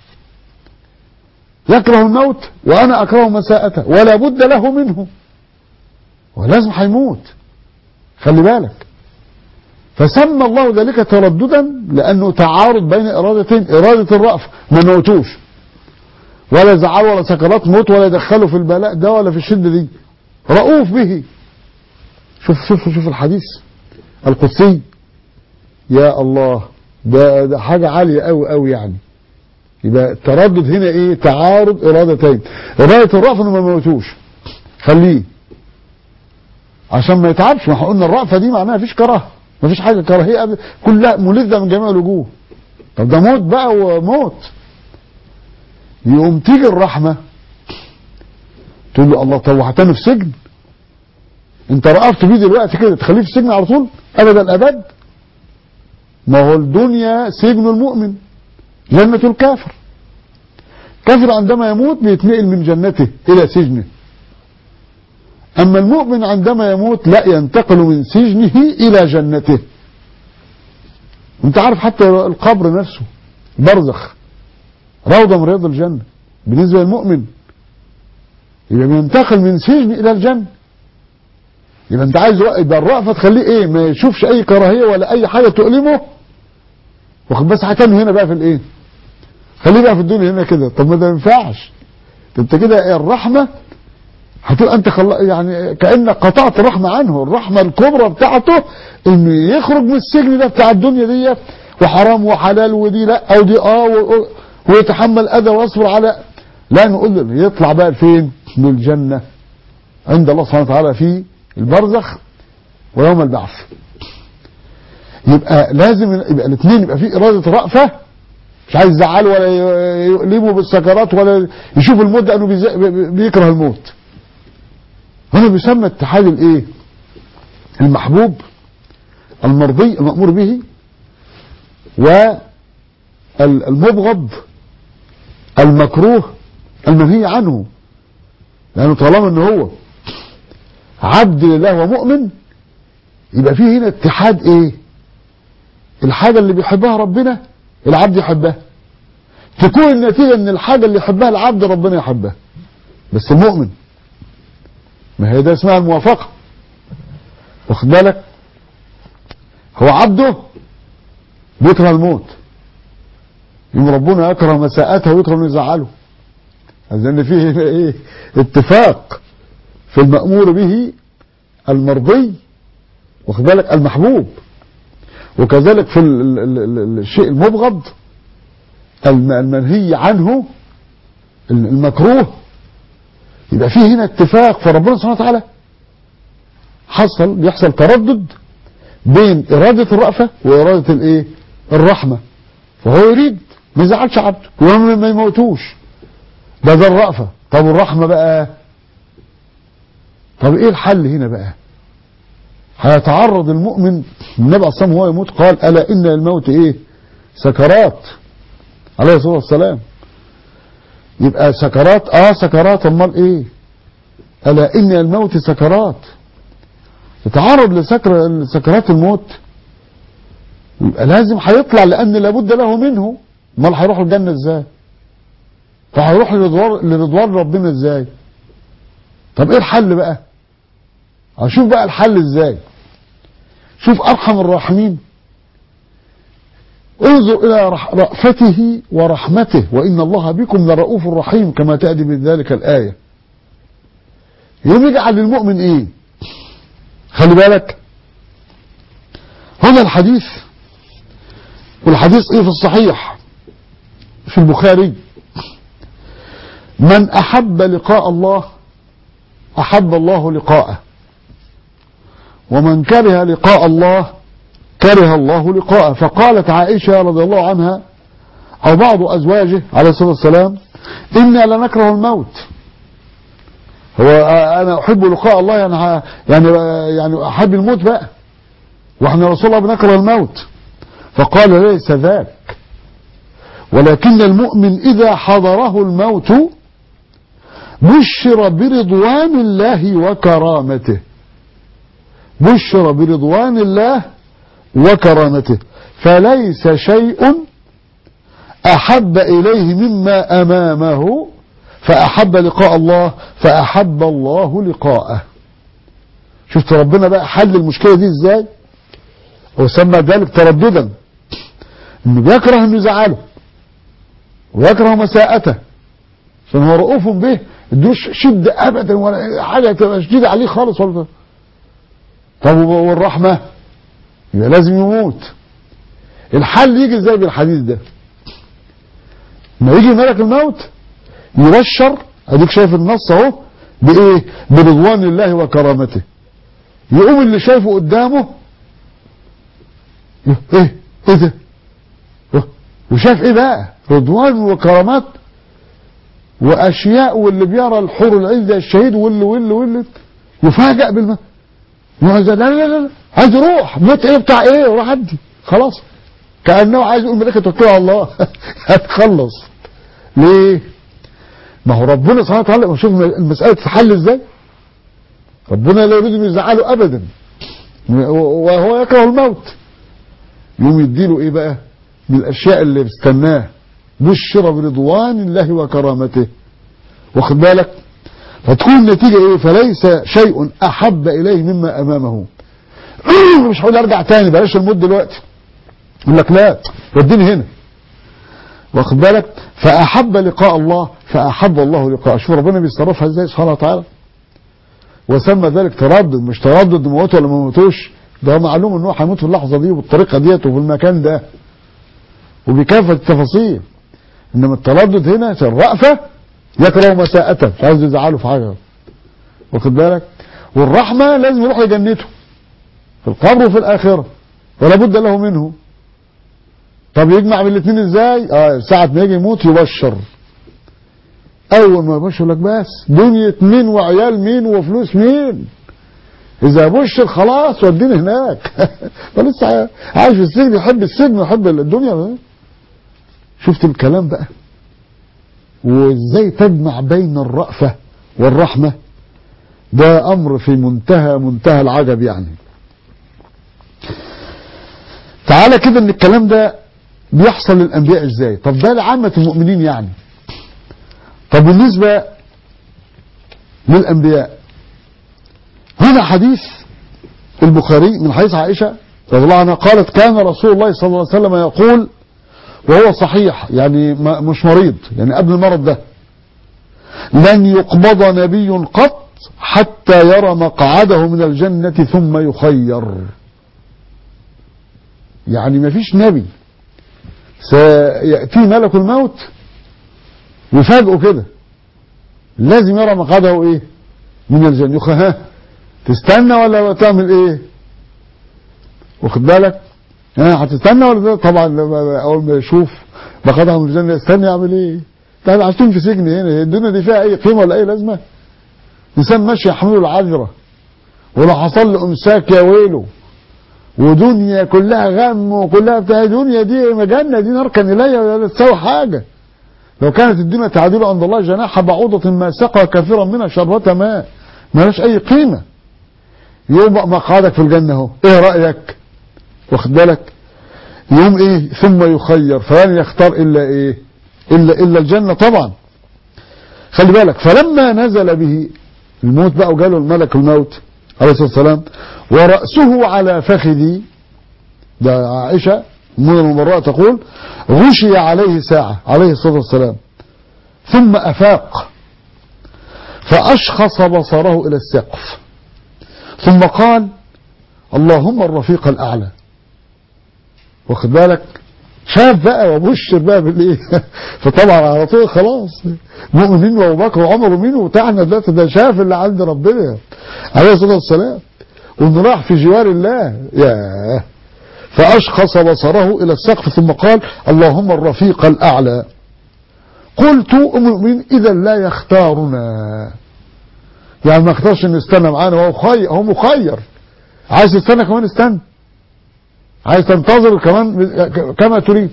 يكره الموت وانا اكره مساءته ولا بد له منه ولازم هيموت خلي بالك فسمى الله ذلك ترددا لانه تعارض بين ارادتين اراده الرأف ما موتوش ولا زعل ولا سكرات موت ولا يدخله في البلاء ده ولا في الشده دي رؤوف به شوف شوف شوف الحديث القدسي يا الله ده, ده حاجة عالية قوي قوي يعني يبقى التردد هنا ايه تعارض ارادتين ارادة الرأفة انه ما موتوش خليه عشان ما يتعبش ما احنا قلنا الرأفة دي معناها مفيش كراهه مفيش حاجة كراهية أبدا كلها ملذة من جميع الوجوه طب ده موت بقى وموت يقوم تيجي الرحمة تقول له الله طب وهتاني في سجن انت رأفت بيه دلوقتي كده تخليه في السجن على طول ابدا الابد ما هو الدنيا سجن المؤمن جنة الكافر كافر عندما يموت بيتنقل من جنته الى سجنه اما المؤمن عندما يموت لا ينتقل من سجنه الى جنته انت عارف حتى القبر نفسه برزخ روضة من رياض الجنة بالنسبة للمؤمن يبقى بينتقل من سجن الى الجنة يبقى انت عايز يبقى الرأفة تخليه ايه ما يشوفش اي كراهية ولا اي حاجة تؤلمه واخد بس هتنه هنا بقى في الايه خليه بقى في الدنيا هنا كده طب ما ده ما ينفعش انت كده ايه الرحمة هتبقى انت خل... يعني كانك قطعت الرحمة عنه الرحمة الكبرى بتاعته انه يخرج من السجن ده بتاع الدنيا دي وحرام وحلال ودي لا او دي اه و... ويتحمل اذى ويصبر على لا نقول له يطلع بقى فين من الجنة عند الله سبحانه وتعالى في البرزخ ويوم البعث يبقى لازم يبقى الاثنين يبقى في إرادة رأفة مش عايز يزعله ولا يقلبه بالسكرات ولا يشوف الموت لأنه بيكره الموت هنا بيسمى اتحاد الايه المحبوب المرضي المأمور به والمبغض المكروه المنهي عنه لأنه طالما ان هو عبد لله ومؤمن يبقى فيه هنا اتحاد ايه الحاجة اللي بيحبها ربنا العبد يحبها تكون النتيجة ان الحاجة اللي يحبها العبد ربنا يحبها بس المؤمن ما هي ده اسمها الموافقة واخد بالك هو عبده بيكره الموت يوم ربنا يكره مساءته ويكره انه يزعله لان فيه ايه اتفاق في المأمور به المرضي واخد بالك المحبوب وكذلك في ال ال ال ال الشيء المبغض الم- المنهي عنه المكروه يبقى فيه هنا اتفاق فربنا سبحانه وتعالى حصل بيحصل تردد بين إرادة الرأفة وإرادة الإيه؟ الرحمة فهو يريد ما يزعلش عبده وما ما يموتوش ده ده الرأفة طب الرحمة بقى طب إيه الحل هنا بقى هيتعرض المؤمن النبي أصلا هو يموت قال ألا إن الموت إيه سكرات عليه الصلاة والسلام يبقى سكرات اه سكرات امال ايه الا ان الموت سكرات يتعرض لسكر لسكرات الموت يبقى لازم هيطلع لان لابد له منه امال هيروح الجنه ازاي فهيروح لرضوان لرضوان ربنا ازاي طب ايه الحل بقى اشوف بقى الحل ازاي شوف ارحم الراحمين انظر الى رح- رأفته ورحمته وان الله بكم لرؤوف رحيم كما تأتي من ذلك الآية يوم يجعل للمؤمن ايه خلي بالك هنا الحديث والحديث ايه في الصحيح في البخاري من احب لقاء الله احب الله لقاءه ومن كره لقاء الله كره الله لقاءه فقالت عائشة رضي الله عنها أو بعض أزواجه عليه الصلاة والسلام إنا لنكره الموت هو أنا أحب لقاء الله يعني ه- يعني يعني أحب الموت بقى وإحنا رسول الله بنكره الموت فقال ليس ذاك ولكن المؤمن إذا حضره الموت بشر برضوان الله وكرامته بشر برضوان الله وكرامته فليس شيء أحب إليه مما أمامه فأحب لقاء الله فأحب الله لقاءه شفت ربنا بقى حل المشكلة دي ازاي وسمى ذلك ترددا انه بيكره انه يزعله ويكره مساءته عشان هو رؤوف به ادوش شدة ابدا ولا حاجة تبقى شديدة عليه خالص ولا طب والرحمة يبقى لازم يموت الحل يجي ازاي بالحديث ده ما يجي ملك الموت يبشر اديك شايف النص اهو بايه برضوان الله وكرامته يقوم اللي شايفه قدامه يه- ايه ايه ده يه- وشاف ايه بقى رضوان وكرامات واشياء واللي بيرى الحور العين زي الشهيد واللي واللي واللي يفاجئ بالموت يقعد لا لا لا لا عايز يروح موت ايه بتاع ايه وراح عدي خلاص كانه عايز يقول ملائكه توكلوا على الله هتخلص ليه ما هو ربنا سبحانه وتعالى شوف المساله تتحل ازاي ربنا لا يريد ان يزعله ابدا وهو يكره الموت يوم يديله ايه بقى من الاشياء اللي بيستناه بشر برضوان الله وكرامته واخد بالك فتكون النتيجة ايه فليس شيء احب اليه مما امامه مش هقول ارجع تاني بلاش الموت دلوقتي يقول لك لا وديني هنا واخد بالك فاحب لقاء الله فاحب الله لقاءه شوف ربنا بيصرفها ازاي سبحانه وتعالى وسمى ذلك تردد مش تردد موته ولا ما موتوش ده معلوم ان هو هيموت في اللحظه دي وبالطريقه ديت وفي المكان ده وبكافه التفاصيل انما التردد هنا في الرأفه يكره مساءته مش عايز يزعله في حاجه واخد بالك والرحمه لازم يروح لجنته في القبر وفي الاخره ولا بد له منه طب يجمع بين الاثنين ازاي اه ساعه ما يجي يموت يبشر اول ما يبشر لك بس دنيا مين وعيال مين وفلوس مين اذا بشر خلاص وديني هناك فلسه عايش في السجن يحب السجن ويحب الدنيا شفت الكلام بقى وازاي تجمع بين الرأفة والرحمة ده امر في منتهى منتهى العجب يعني تعالى كده ان الكلام ده بيحصل للأنبياء ازاي طب ده لعامة المؤمنين يعني طب بالنسبة للأنبياء هنا حديث البخاري من حديث عائشة رضي الله عنها قالت كان رسول الله صلى الله عليه وسلم يقول وهو صحيح يعني ما- مش مريض يعني قبل المرض ده لن يقبض نبي قط حتى يرى مقعده من الجنة ثم يخير يعني ما فيش نبي سيأتي ملك الموت يفاجئه كده لازم يرى مقعده ايه من الجنة يخ ها تستنى ولا تعمل ايه واخد بالك ها هتستنى ولا ده؟ طبعا لما اول ما يشوف مقعده من الجنة يستنى يعمل ايه طيب عايشين في سجن هنا هي الدنيا دي فيها اي قيمة ولا اي لازمة انسان ماشي يحمله العذرة ولو حصل له امساك يا ويله ودنيا كلها غم وكلها بتاع دنيا دي مجنة دي نار كان إليها ولا تساوي حاجة لو كانت الدنيا تعديل عند الله جناح بعوضة ما سقى كثيرا منها شربة ماء مالهاش أي قيمة يبقى مقعدك في الجنة اهو ايه رأيك واخد بالك يوم ايه ثم يخير فلن يختار الا ايه الا الا الجنة طبعا خلي بالك فلما نزل به الموت بقى وجاله الملك الموت عليه الصلاة والسلام ورأسه على فخذي ده عائشة من المبرأة تقول غشي عليه ساعة عليه الصلاة والسلام ثم أفاق فأشخص بصره إلى السقف ثم قال اللهم الرفيق الأعلى واخد بالك شاف بقى وبشر بقى بالايه فطبعا على طول خلاص مؤمنين وابو بكر وعمر ومين وبتاعنا دلوقتي ده شاف اللي عند ربنا عليه الصلاه والسلام وانه راح في جوار الله ياه فاشخص بصره الى السقف ثم قال اللهم الرفيق الاعلى قلت ام المؤمنين اذا لا يختارنا يعني ما اختارش انه يستنى معانا وهو خير هو مخير عايز تستنى كمان استنى عايز تنتظر كمان كما تريد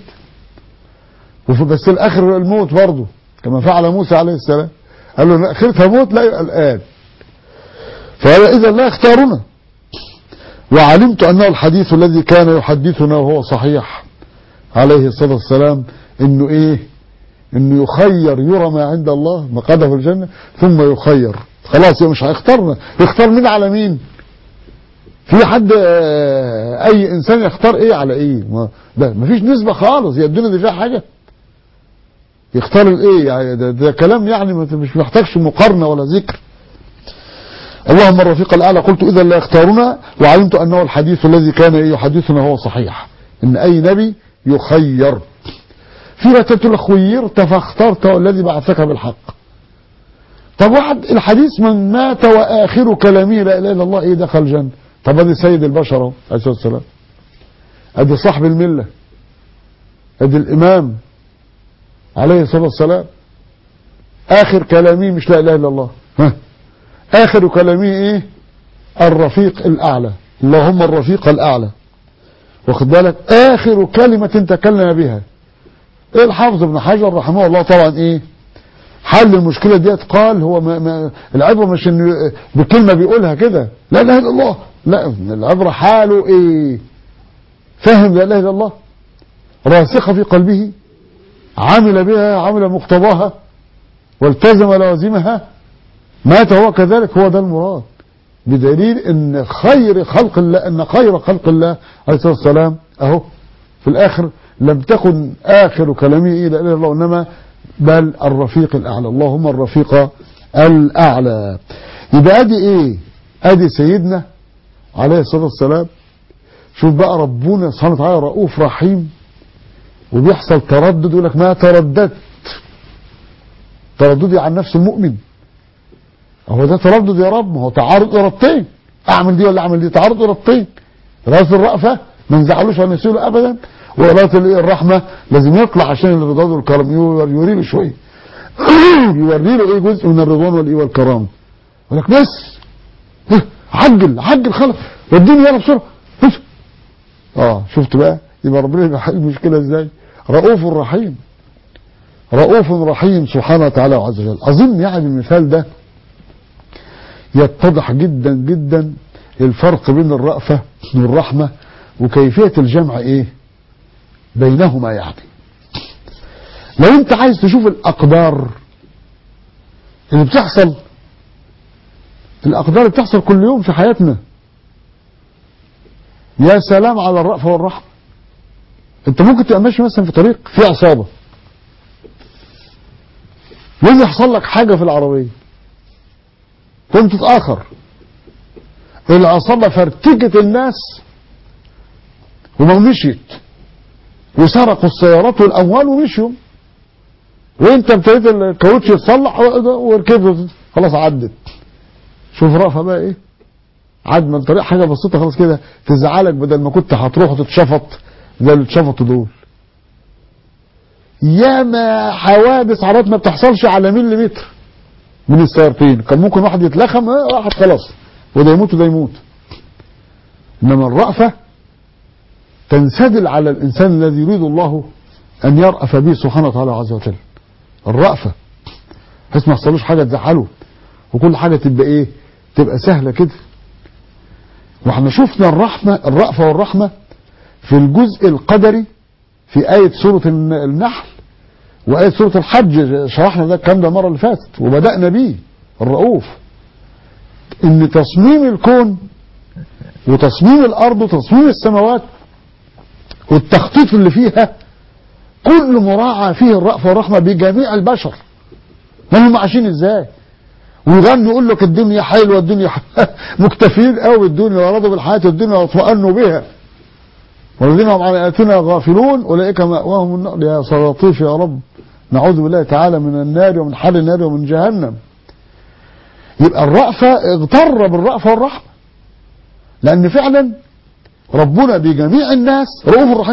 وفي بس الاخر الموت برضه كما فعل موسى عليه السلام قال له اخرتها موت لا يبقى الان فقال اذا لا يختارنا وعلمت انه الحديث الذي كان يحدثنا وهو صحيح عليه الصلاه والسلام انه ايه انه يخير يرى ما عند الله مقعده في الجنه ثم يخير خلاص مش هيختارنا يختار مين على مين في حد اي انسان يختار ايه على ايه ما ده مفيش نسبة خالص هي الدنيا دي فيها حاجة يختار الايه يعني ده, ده كلام يعني مش محتاجش مقارنة ولا ذكر اللهم الرفيق الاعلى قلت اذا لا يختارنا وعلمت انه الحديث الذي كان يحدثنا هو صحيح ان اي نبي يخير في رتبة خيرت فاخترت والذي بعثك بالحق طب واحد الحديث من مات واخر كلامه لا اله الا الله ايه دخل الجنه طب ادي سيد البشر اهو عليه الصلاه والسلام ادي صاحب المله ادي الامام عليه الصلاه والسلام اخر كلامي مش لا اله الا الله ها اخر كلامي ايه الرفيق الاعلى اللهم الرفيق الاعلى واخد بالك اخر كلمه تكلم بها الحافظ ابن حجر رحمه الله طبعا ايه حل المشكلة ديت قال هو ما ما العبرة مش انه بكلمة بيقولها كده لا اله الا الله لا العبرة حاله ايه فهم لا اله الا الله راسخة في قلبه عمل بها عمل مقتضاها والتزم لوازمها مات هو كذلك هو ده المراد بدليل ان خير خلق الله ان خير خلق الله عليه الصلاة والسلام اهو في الاخر لم تكن اخر كلامه ايه لا اله الا الله انما بل الرفيق الأعلى اللهم الرفيق الأعلى يبقى أدي إيه أدي سيدنا عليه الصلاة والسلام شوف بقى ربنا سبحانه وتعالى رؤوف رحيم وبيحصل تردد يقول لك ما ترددت ترددي عن نفس المؤمن هو ده تردد يا رب ما هو تعارض إرادتين أعمل دي ولا أعمل دي تعارض إرادتين راس الرأفة ما نزعلوش ولا نسيله أبدا وإرادة الرحمة لازم يطلع عشان الرضا والكرم يوري له شوية يوري له ايه جزء من الرضوان والايه والكرام يقول لك بس عجل عجل خلاص وديني يلا بسرعة بس اه شفت بقى يبقى ربنا يحل المشكلة ازاي رؤوف رحيم رؤوف رحيم سبحانه وتعالى وعز وجل اظن يعني المثال ده يتضح جدا جدا الفرق بين الرأفة والرحمة وكيفية الجمع ايه بينهما يعني لو انت عايز تشوف الاقدار اللي بتحصل الاقدار اللي بتحصل كل يوم في حياتنا يا سلام على الرأفة والرحمة انت ممكن تبقى ماشي مثلا في طريق فيه عصابة يجي يحصل لك حاجة في العربية كنت تتأخر العصابة فرتكت الناس وما مشيت وسرقوا السيارات والأموال ومشيوا وانت ابتديت الكاوتش يتصلح وركبت خلاص عدت شوف رأفة بقى ايه عاد من طريق حاجة بسيطة خلاص كده تزعلك بدل ما كنت هتروح وتتشفط زي اللي اتشفطوا دول ياما حوادث عربيات ما بتحصلش على مليمتر من السيارتين كان ممكن واحد يتلخم اه راحت خلاص وده يموت وده يموت انما الرأفة تنسدل على الانسان الذي يريد الله ان يرأف به سبحانه وتعالى عز وجل الرأفة بحيث ما يحصلوش حاجة تزعله وكل حاجة تبقى ايه تبقى سهلة كده واحنا شفنا الرحمة الرأفة والرحمة في الجزء القدري في آية سورة النحل وآية سورة الحج شرحنا ده الكلام ده المرة اللي فاتت وبدأنا بيه الرؤوف ان تصميم الكون وتصميم الارض وتصميم السماوات والتخطيط اللي فيها كل مراعى فيه الرأفة والرحمة بجميع البشر ما هم عايشين ازاي ويغنوا يقول لك الدنيا حلوه الدنيا مكتفين قوي بالدنيا ورضوا بالحياه الدنيا واطمأنوا بها والذين هم عن آياتنا غافلون أولئك مأواهم النار يا سلاطيف يا رب نعوذ بالله تعالى من النار ومن حر النار ومن جهنم يبقى الرأفة اغتر بالرأفة والرحمة لأن فعلا ربنا بجميع الناس رؤوف رحيم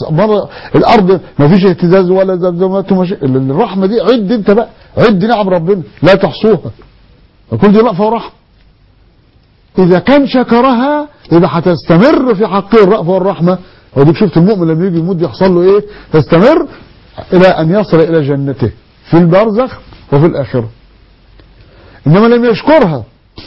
الأرض ما فيش اهتزاز ولا زمزمات ومش... الرحمة دي عد انت بقى عد نعم ربنا لا تحصوها كل دي رأفة ورحمة إذا كان شكرها يبقى هتستمر في حقه الرأفة والرحمة وديك شفت المؤمن لما يجي يموت يحصل له إيه تستمر إلى أن يصل إلى جنته في البرزخ وفي الآخرة إنما لم يشكرها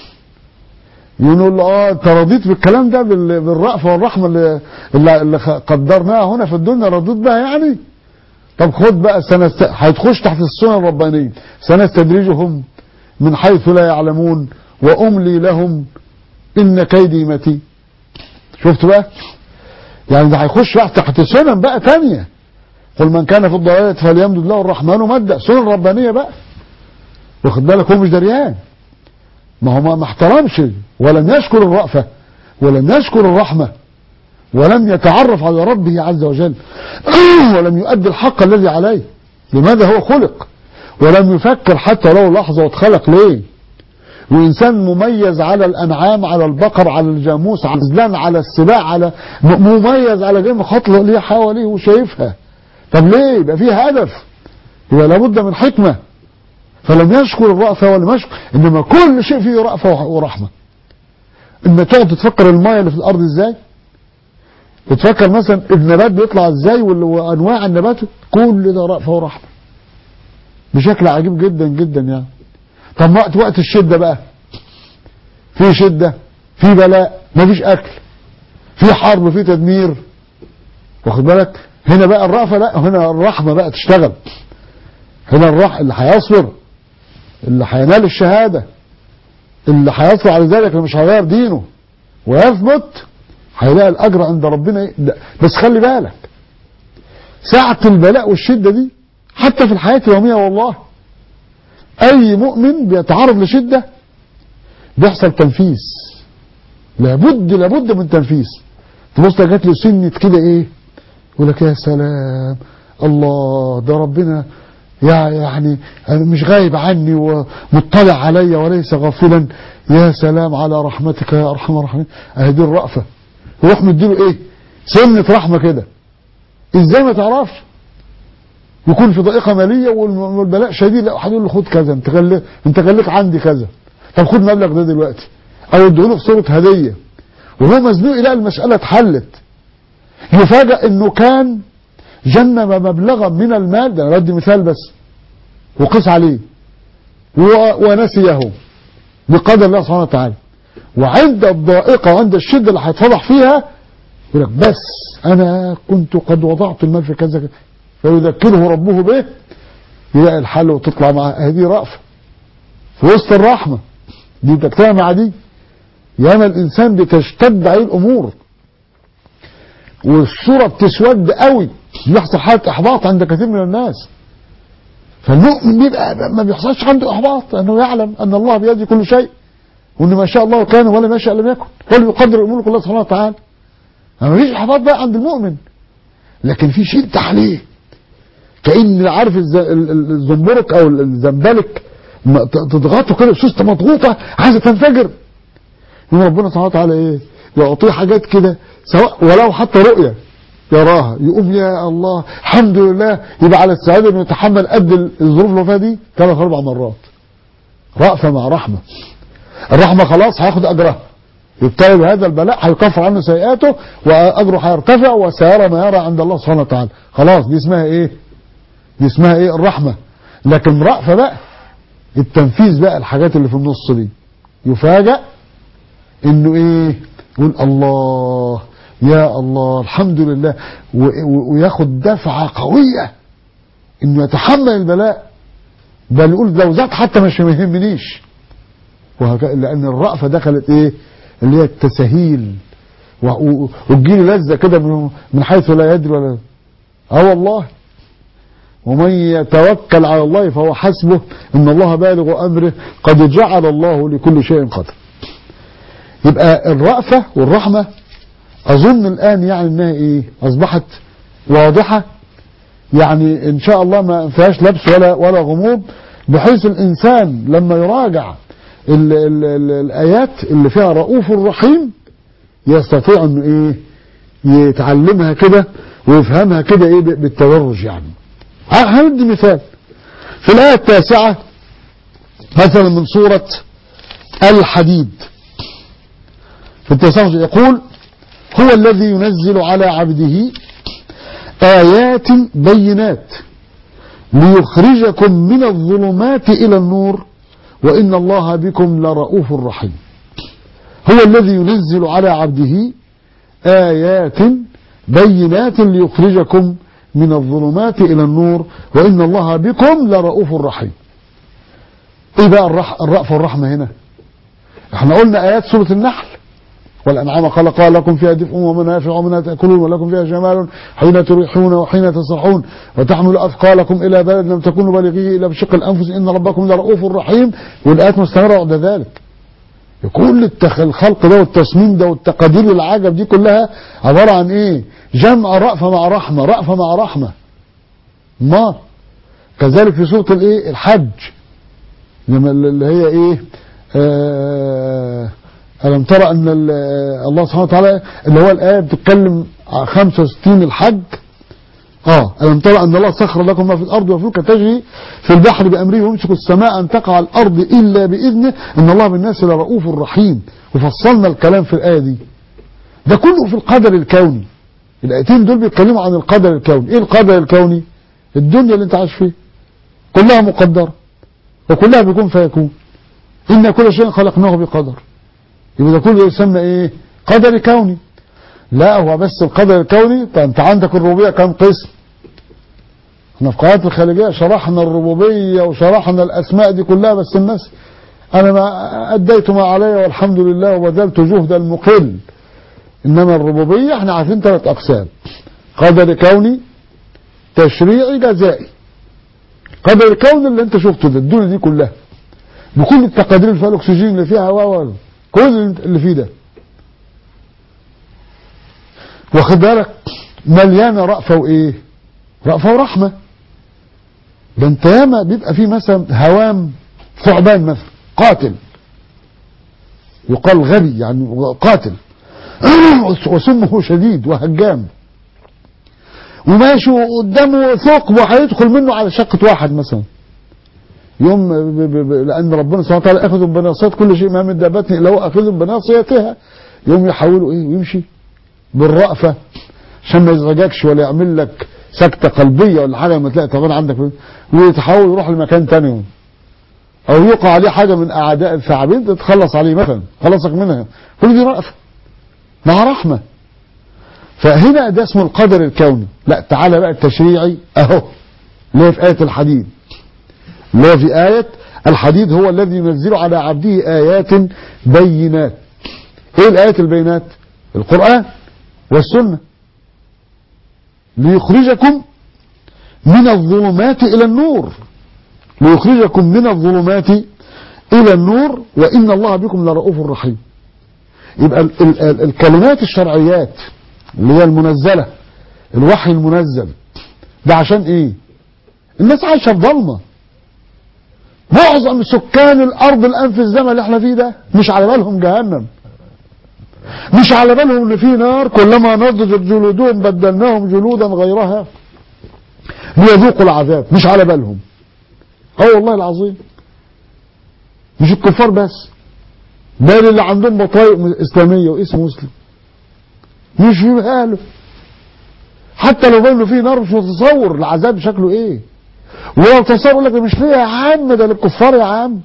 يقول له اه انت رضيت بالكلام ده بالرأفة والرحمة اللي, اللي قدرناها هنا في الدنيا رضيت بها يعني طب خد بقى سنست... هتخش تحت السنن الربانية سنستدرجهم من حيث لا يعلمون وأملي لهم إن كيدي متين شفت بقى يعني ده هيخش بقى تحت سنن بقى تانية قل من كان في الضلالة فليمدد له الرحمن مدا سنن ربانية بقى واخد بالك هو مش دريان ما هو ما احترمش ولم يشكر الرأفة ولم يشكر الرحمة ولم يتعرف على ربه عز وجل ولم يؤدي الحق الذي عليه لماذا هو خلق ولم يفكر حتى لو لحظة واتخلق ليه وإنسان مميز على الأنعام على البقر على الجاموس على الزلان على السباع على مميز على جميع خطلة ليه حواليه وشايفها طب ليه يبقى فيه هدف يبقى لابد من حكمة فلم يشكر الرأفة ولم يشكر إنما كل شيء فيه رأفة ورحمة إما تقعد تتفكر المايه اللي في الأرض إزاي وتفكر مثلا النبات بيطلع إزاي وأنواع النبات كل ده رأفة ورحمة بشكل عجيب جدا جدا يعني طب وقت وقت الشدة بقى في شدة في بلاء مفيش أكل في حرب في تدمير واخد بالك هنا بقى الرأفة لا هنا الرحمة بقى تشتغل هنا الرح اللي هيصبر اللي هينال الشهادة اللي هيصبر على ذلك اللي مش هيغير دينه ويثبت هيلاقي الأجر عند ربنا بس خلي بالك ساعة البلاء والشدة دي حتى في الحياة اليومية والله أي مؤمن بيتعرض لشدة بيحصل تنفيس لابد لابد من تنفيس تبص جات له سنة كده ايه يقول لك يا سلام الله ده ربنا يعني مش غايب عني ومطلع علي وليس غافلا يا سلام على رحمتك يا ارحم الراحمين اهي دي الرأفة يروح مديله ايه سنة رحمة كده ازاي ما تعرفش يكون في ضائقة مالية والبلاء شديد لا هتقول له خد كذا انت خليك انت خليك عندي كذا طب خد مبلغ ده دلوقتي او اديله في صورة هدية وهو مزنوق يلاقي المسألة اتحلت يفاجأ انه كان جنب مبلغا من المال ده انا بدي مثال بس وقس عليه ونسيه بقدر الله سبحانه وتعالى وعند الضائقة وعند الشدة اللي هيتفضح فيها يقول لك بس انا كنت قد وضعت المال في كذا كذا فيذكره ربه به يلاقي الحل وتطلع معاه هذه رأفة في وسط الرحمة دي تجتمع مع دي ياما الانسان بتشتد عليه الامور والصورة بتسود قوي يحصل حالة احباط عند كثير من الناس فالمؤمن بيبقى ما بيحصلش عنده احباط انه يعلم ان الله بيده كل شيء وان ما شاء الله كان ولا ما شاء لم يكن ولا يقدر الامور كلها سبحانه وتعالى ما فيش احباط بقى عند المؤمن لكن في شده عليه كان عارف الز- ال- ال- الزنبرك او الزنبلك ما ت- تضغطه كده بسوسته مضغوطه عايزه تنفجر يوم ربنا سبحانه وتعالى ايه يعطيه حاجات كده سواء ولو حتى رؤيه يراها يقوم يا الله الحمد لله يبقى على السعاده انه يتحمل قد الظروف اللي هو فيها دي ثلاث اربع مرات رأفة مع رحمة الرحمة خلاص هياخد أجرها يبتلي بهذا البلاء هيكفر عنه سيئاته وأجره هيرتفع وسيرى ما يرى عند الله سبحانه وتعالى خلاص دي اسمها إيه دي اسمها إيه الرحمة لكن رأفة بقى التنفيذ بقى الحاجات اللي في النص دي يفاجأ إنه إيه يقول الله يا الله الحمد لله و- و- وياخد دفعة قوية إنه يتحمل البلاء بل يقول لو زاد حتى مش ما يهمنيش وهكذا لان الرأفة دخلت ايه اللي هي التسهيل و- و- وتجيلي لذة كده من من حيث لا يدري ولا اه والله ومن يتوكل على الله فهو حسبه ان الله بالغ امره قد جعل الله لكل شيء قدر يبقى الرأفة والرحمة اظن الان يعني انها ايه اصبحت واضحة يعني ان شاء الله ما فيهاش لبس ولا ولا غموض بحيث الانسان لما يراجع ال ال ال الايات اللي فيها رؤوف رحيم يستطيع انه ايه يتعلمها كده ويفهمها كده ايه بالتدرج يعني هندي مثال في الايه التاسعه مثلا من سوره الحديد في التاسعه يقول هو الذي ينزل على عبده آيات بينات ليخرجكم من الظلمات إلى النور وإن الله بكم لرؤوف رحيم هو الذي ينزل على عبده آيات بينات ليخرجكم من الظلمات إلى النور وإن الله بكم لرؤوف رحيم إيه بقى الرح... الرأفة والرحمة هنا احنا قلنا آيات سورة النحل والأنعام خلقها لكم فيها دفء ومنافع ومنها تأكلون ولكم فيها جمال حين تريحون وحين تسرحون وتحمل أثقالكم إلى بلد لم تكونوا بالغيه إلا بشق الأنفس إن ربكم لرؤوف رحيم والآيات مستمرة بعد ذلك كل التخ... الخلق ده والتصميم ده والتقادير والعجب دي كلها عبارة عن إيه جمع رأفة مع رحمة رأفة مع رحمة ما كذلك في سورة الإيه الحج لما اللي هي إيه آه ألم ترى أن الله سبحانه وتعالى اللي هو الآية بتتكلم عن 65 الحج اه ألم ترى أن الله سخر لكم ما في الأرض وفلك تجري في البحر بأمره ويمسك السماء أن تقع على الأرض إلا بإذنه إن الله بالناس لرؤوف رحيم وفصلنا الكلام في الآية دي ده كله في القدر الكوني الآيتين دول بيتكلموا عن القدر الكوني إيه القدر الكوني الدنيا اللي أنت عايش فيها كلها مقدرة وكلها بيكون فيكون إن كل شيء خلقناه بقدر يبقى ده كله يسمى ايه قدر كوني لا هو بس القدر الكوني طيب انت عندك الربوبيه كم قسم احنا في قناه الخارجيه شرحنا الربوبيه وشرحنا الاسماء دي كلها بس الناس انا ما اديت ما علي والحمد لله وبذلت جهد المقل انما الربوبيه احنا عارفين ثلاث اقسام قدر كوني تشريعي جزائي قدر الكون اللي انت شفته ده الدنيا دي كلها بكل التقادير اللي فيها الاكسجين اللي فيها هواء كل اللي فيه ده واخد بالك مليانه رأفة وايه رأفة ورحمة ده انت ياما بيبقى فيه مثلا هوام ثعبان مثلا قاتل يقال غبي يعني قاتل وسمه شديد وهجام وماشي قدامه ثقب وهيدخل منه على شقة واحد مثلا يوم ب ب ب لأن ربنا سبحانه وتعالى أخذ بناصية كل شيء ما من دابة إلا هو أخذ بناصيتها يوم يحوله إيه ويمشي بالرأفة عشان ما يزعجكش ولا يعمل لك سكتة قلبية ولا حاجة لما تلاقي طبعا عندك ويتحول يروح لمكان تاني أو يقع عليه حاجة من أعداء الثعابين تتخلص عليه مثلا خلصك منها كل دي رأفة مع رحمة فهنا ده اسمه القدر الكوني لا تعالى بقى التشريعي اهو اللي هي في آية الحديد اللي هو في آية الحديد هو الذي ينزل على عبده آيات بينات ايه الآيات البينات القرآن والسنة ليخرجكم من الظلمات إلى النور ليخرجكم من الظلمات إلى النور وإن الله بكم لرؤوف رحيم يبقى ال ال ال الكلمات الشرعيات اللي هي المنزلة الوحي المنزل ده عشان ايه الناس عايشة في ضلمة معظم سكان الارض الان في الزمن اللي احنا فيه ده مش على بالهم جهنم مش على بالهم ان في نار كلما نضجت جلودهم بدلناهم جلودا غيرها ليذوقوا العذاب مش على بالهم اه والله العظيم مش الكفار بس بل اللي عندهم بطايق اسلاميه واسم مسلم مش في باله حتى لو بينه فيه نار مش متصور العذاب شكله ايه ولو تصور لك مش ليه يا عم ده للكفار يا عم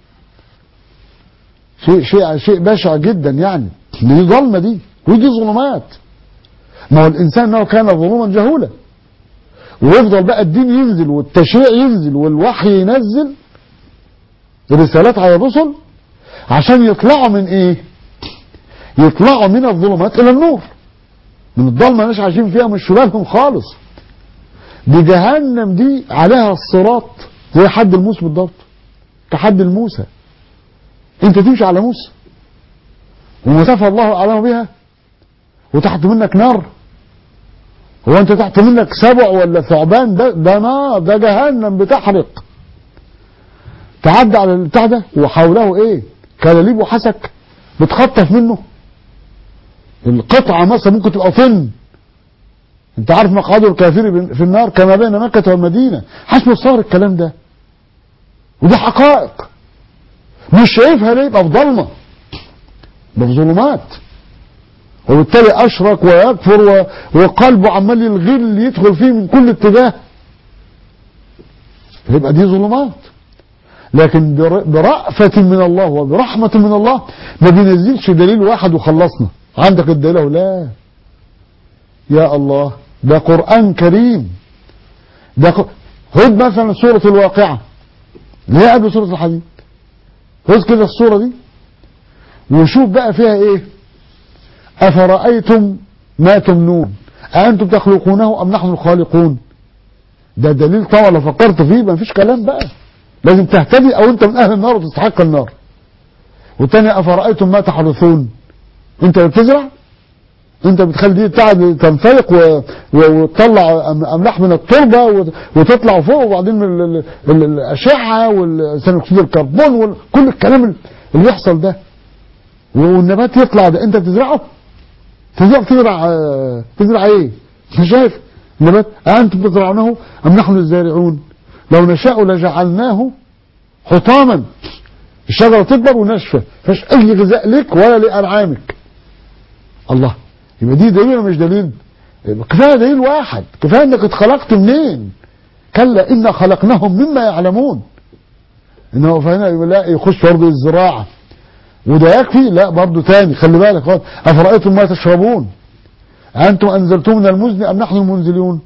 شيء شيء شيء بشع جدا يعني دي ظلمه دي ودي ظلمات ما هو الانسان انه كان ظلوما جهولا ويفضل بقى الدين ينزل والتشريع ينزل والوحي ينزل الرسالات على الرسل عشان يطلعوا من ايه يطلعوا من الظلمات الى النور من الضلمه مش عايشين فيها مش بالهم خالص دي جهنم دي عليها الصراط زي حد الموس بالضبط كحد الموسى انت تمشي على موسى ومسافة الله اعلم بها وتحت منك نار هو انت تحت منك سبع ولا ثعبان ده ده نار ده جهنم بتحرق تعدى على البتاع ده وحوله ايه كلاليب وحسك بتخطف منه القطعة مثلا ممكن تبقى طن انت عارف مقعد الكافر في النار كما بين مكة والمدينة حسب الصغر الكلام ده ودي حقائق مش شايفها ليه يبقى في ضلمة ده في ظلمات وبالتالي أشرك ويكفر و... وقلبه عمال الغل يدخل فيه من كل اتجاه يبقى دي ظلمات لكن بر... برأفة من الله وبرحمة من الله ما بينزلش دليل واحد وخلصنا عندك الدليل لا يا الله ده قرآن كريم ده ق... خد مثلا سورة الواقعة اللي هي قبل سورة الحديد خد كده الصورة دي وشوف بقى فيها ايه أفرأيتم ما تمنون أأنتم تخلقونه أم نحن الخالقون ده دليل طبعا لو فكرت فيه ما فيش كلام بقى لازم تهتدي أو أنت من أهل النار وتستحق النار والتاني أفرأيتم ما تحرثون أنت بتزرع انت بتخلي دي بتاع تنفلق و... و... وتطلع املاح من التربه و... وتطلع فوق وبعدين من ال... ال... الاشعه وثاني اكسيد الكربون وكل الكلام اللي بيحصل ده والنبات يطلع ده انت بتزرعه تزرع تزرع تزرع ايه مش شايف النبات انتم تزرعونه ام نحن الزارعون لو نشاء لجعلناه حطاما الشجره تكبر وناشفه فيش اي غذاء لك ولا لانعامك الله يبقى دي دليل ولا مش دليل كفايه دليل واحد كفايه انك اتخلقت منين كلا انا خلقناهم مما يعلمون انه فهنا يبقى لا يخش برضه الزراعه وده يكفي لا برضه تاني خلي بالك خالص افرايتم ما تشربون انتم انزلتم من المزن ام نحن المنزلون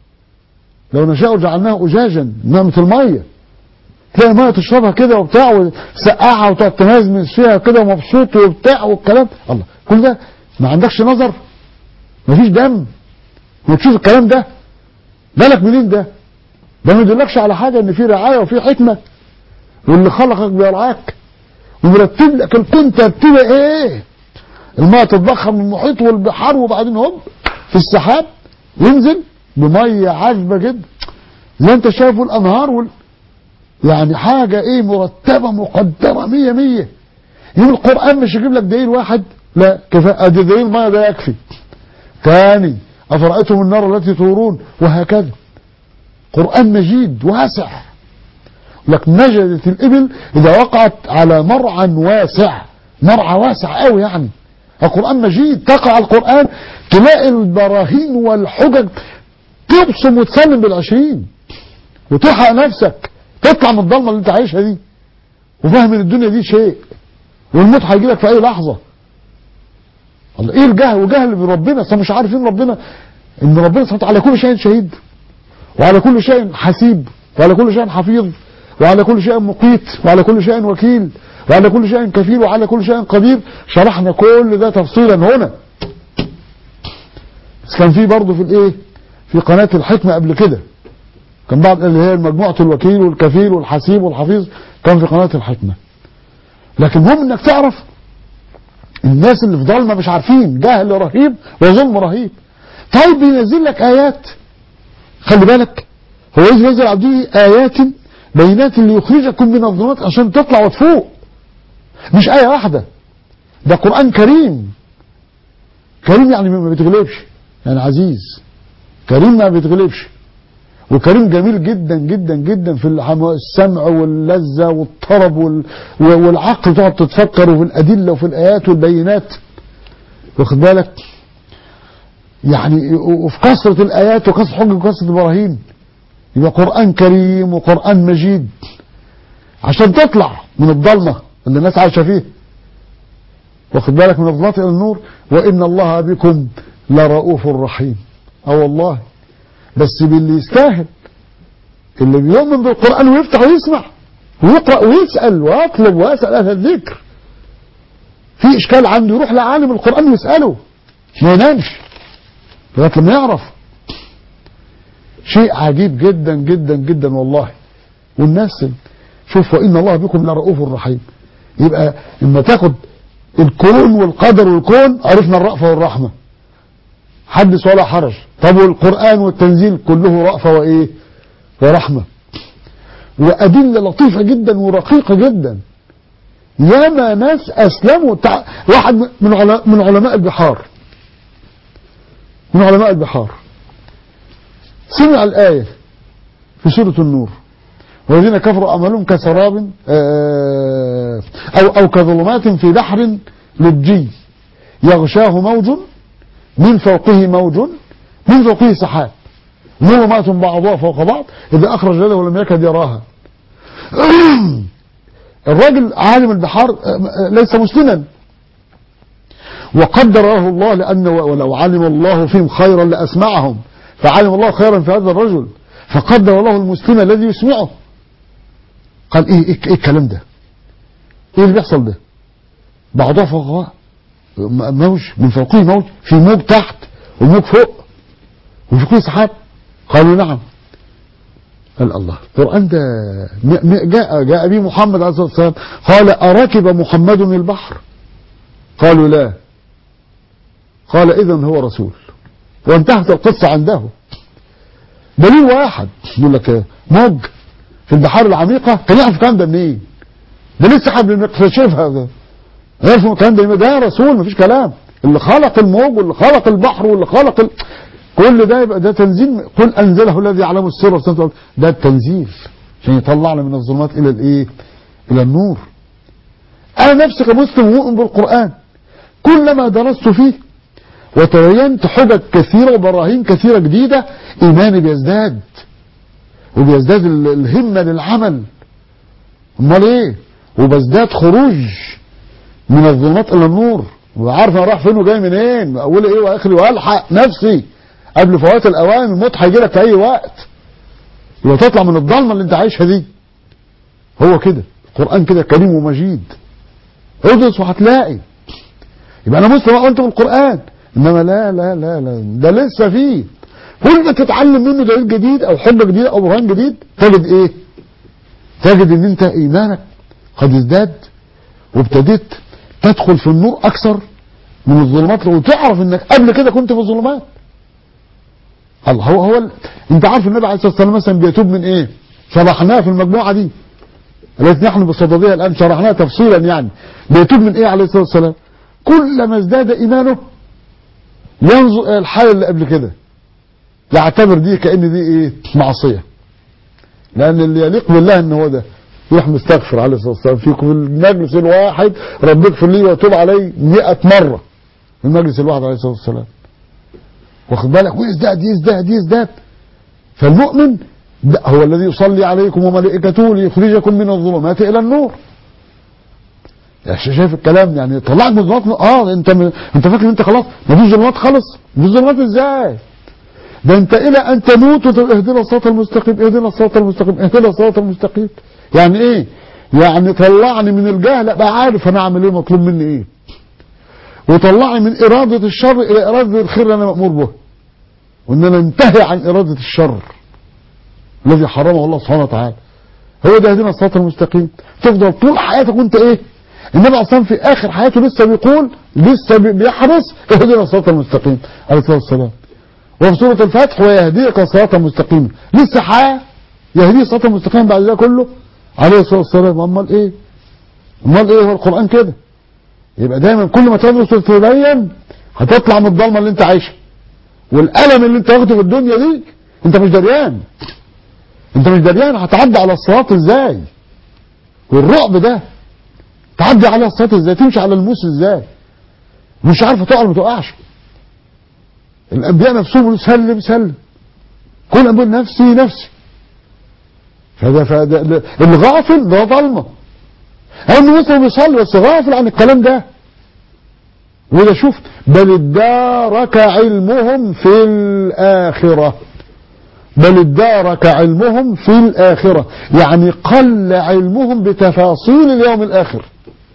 لو نشاء جعلناه اجاجا نعمه الميه تلاقي ميه تشربها كده وبتاع وسقعها وتقعد تمزمز فيها كده ومبسوط وبتاع والكلام الله كل ده ما عندكش نظر مفيش دم وتشوف الكلام ده بالك منين ده ده ما يدلكش على حاجه ان في رعايه وفي حكمه واللي خلقك بيرعاك ومرتب لك الكون ترتيبه ايه الماء تتضخم من المحيط والبحار وبعدين هوب في السحاب ينزل بميه عذبه جدا زي انت شايفه الانهار وال... يعني حاجه ايه مرتبه مقدره مية مية يوم القران مش يجيب لك دليل واحد لا كفاءة ادي دليل ما ده يكفي ثاني افرايتم النار التي تورون وهكذا قران مجيد واسع لك نجدت الابل اذا وقعت على مرعى واسع مرعى واسع قوي يعني القران مجيد تقرا القران تلاقي البراهين والحجج تبصم وتسلم بالعشرين وتحرق نفسك تطلع من الضلمه اللي انت عايشها دي وفاهم ان الدنيا دي شيء والموت هيجي لك في اي لحظه الله ايه الجهل وجهل بربنا اصلا مش عارفين ربنا ان ربنا سبحانه وتعالى على كل شيء شهيد وعلى كل شيء حسيب وعلى كل شيء حفيظ وعلى كل شيء مقيت وعلى كل شيء وكيل وعلى كل شيء كفيل وعلى كل شيء قدير شرحنا كل ده تفصيلا هنا بس كان في برضه في الايه في قناة الحكمة قبل كده كان بعض اللي هي مجموعة الوكيل والكفيل والحسيب والحفيظ كان في قناة الحكمة لكن المهم انك تعرف الناس اللي في ضلمة مش عارفين جهل رهيب وظلم رهيب طيب بينزل لك آيات خلي بالك هو إذ نزل عبده آيات بينات ليخرجكم من الظلمات عشان تطلع وتفوق مش آية واحدة ده قرآن كريم كريم يعني ما بيتغلبش يعني عزيز كريم ما بيتغلبش وكريم جميل جدا جدا جدا في الحم- السمع واللذة والطرب وال- والعقل تقعد تتفكر وفي الأدلة وفي الآيات والبينات واخد بالك يعني وفي كثرة الآيات وكثرة حجة وكثرة البراهين يبقى قرآن كريم وقرآن مجيد عشان تطلع من الضلمة اللي الناس عايشة فيه واخد بالك من الظلمات إلى النور وإن الله بكم لرؤوف رحيم اه والله بس باللي يستاهل اللي بيؤمن بالقرآن ويفتح ويسمع ويقرأ ويسأل ويطلب ويسأل أهل الذكر في إشكال عنده يروح لعالم القرآن ويسأله ما ينامش لغاية لما يعرف شيء عجيب جدا جدا جدا والله والناس شوف وإن الله بكم لرؤوف رحيم يبقى لما تاخد الكون والقدر والكون عرفنا الرأفة والرحمة حدث ولا حرج طب والقرآن والتنزيل كله رأفة وإيه ورحمة وأدلة لطيفة جدا ورقيقة جدا ياما ناس أسلموا تع... واحد من عل... من علماء البحار من علماء البحار سمع الآية في سورة النور والذين كفروا أعمالهم كسراب آه، أو أو كظلمات في بحر لجي يغشاه موج من فوقه موج من فوقه سحاب ظلمات بعضها فوق بعض إذا أخرج يده ولم يكد يراها الراجل عالم البحار آه، ليس مسلما وقدره الله لأن ولو علم الله فيهم خيرا لأسمعهم فعلم الله خيرا في هذا الرجل فقدر الله المسلم الذي يسمعه قال ايه ايه, إيه الكلام ده ايه اللي بيحصل ده بعضها فوق بعض. م- موج من فوقه موج في موج تحت وموج فوق وفي فوقه سحاب قالوا نعم قال الله القرآن ده م- م- جاء جاء به محمد عليه الصلاة والسلام قال أركب محمد البحر قالوا لا قال إذا هو رسول وانتهت القصة عنده دليل واحد يقول لك إيه؟ موج في البحار العميقة كان يعرف الكلام ده منين؟ ده لسه حد بنكتشفها ده عرفوا الكلام ده ده رسول مفيش كلام اللي خلق الموج واللي خلق البحر واللي خلق ال... كل ده يبقى ده تنزيل قل انزله الذي يعلم السر والسنة والعلم. ده التنزيل عشان يطلعنا من الظلمات الى الايه؟ الى النور انا نفسي كمسلم مؤمن بالقران كلما درست فيه وتبينت حجج كثيرة وبراهين كثيرة جديدة إيماني بيزداد وبيزداد ال- الهمة للعمل امال ايه وبزداد خروج من الظلمات الى النور وعارف انا رايح فين وجاي منين واولي ايه واخري والحق نفسي قبل فوات الاوان الموت هيجي لك في اي وقت يبقى تطلع من الضلمه اللي انت عايشها دي هو كده القران كده كريم ومجيد ادرس وهتلاقي يبقى انا مسلم قلت بالقران انما لا لا لا لا ده لسه فيه كل ما تتعلم منه دليل جديد او حجه جديده او برهان جديد تجد ايه تجد ان انت ايمانك قد ازداد وابتديت تدخل في النور اكثر من الظلمات وتعرف انك قبل كده كنت في الظلمات الله هو هو ال... انت عارف النبي عليه الصلاه والسلام مثلا بيتوب من ايه شرحناها في المجموعه دي التي نحن بصددها الان شرحناها تفصيلا يعني بيتوب من ايه عليه الصلاه والسلام كلما ازداد ايمانه ينظر الحال اللي قبل كده يعتبر دي كأن دي ايه معصية لأن اللي يليق بالله ان هو ده يروح مستغفر عليه الصلاة والسلام فيكم في المجلس الواحد رب اغفر لي وتوب علي 100 مرة في المجلس الواحد عليه الصلاة والسلام واخد بالك ويزداد يزداد يزداد فالمؤمن ده هو الذي يصلي عليكم وملائكته ليخرجكم من الظلمات إلى النور يعني شايف الكلام يعني طلعك من الظلمات اه انت م... انت فاكر انت خلاص مفيش ظلمات خالص مفيش ظلمات ازاي ده انت الى ان تموت وتقول اهدنا الصراط المستقيم اهدنا الصراط المستقيم اهدنا الصراط المستقيم يعني ايه يعني طلعني من الجهل ابقى عارف انا اعمل ايه مطلوب مني ايه وطلعني من اراده الشر الى اراده الخير اللي انا مامور به وان انا انتهي عن اراده الشر الذي حرمه الله سبحانه وتعالى هو ده اهدنا الصراط المستقيم تفضل طول حياتك وانت ايه النبي اصلا في اخر حياته لسه بيقول لسه بيحرص اهدنا الصراط المستقيم عليه الصلاه والسلام وفي سوره الفتح ويهديك صراطا مستقيما لسه حياه يهديه صراطا مستقيما بعد ده كله عليه الصلاه والسلام امال ايه امال ايه هو القران كده يبقى دايما كل ما تدرس وتتبين هتطلع من الضلمه اللي انت عايشها والالم اللي انت واخده في الدنيا دي انت مش دريان انت مش دريان هتعدي على الصراط ازاي والرعب ده تعدي على الصراط ازاي تمشي على الموس ازاي مش عارفه تقع ما تقعش الانبياء نفسهم يقولوا سلم سلم كل انبياء نفسي نفسي فده فده الغافل ده ظلمه انه مثلا بيصلي بس غافل عن الكلام ده وده شفت بل ادارك علمهم في الاخره بل ادارك علمهم في الآخرة يعني قل علمهم بتفاصيل اليوم الآخر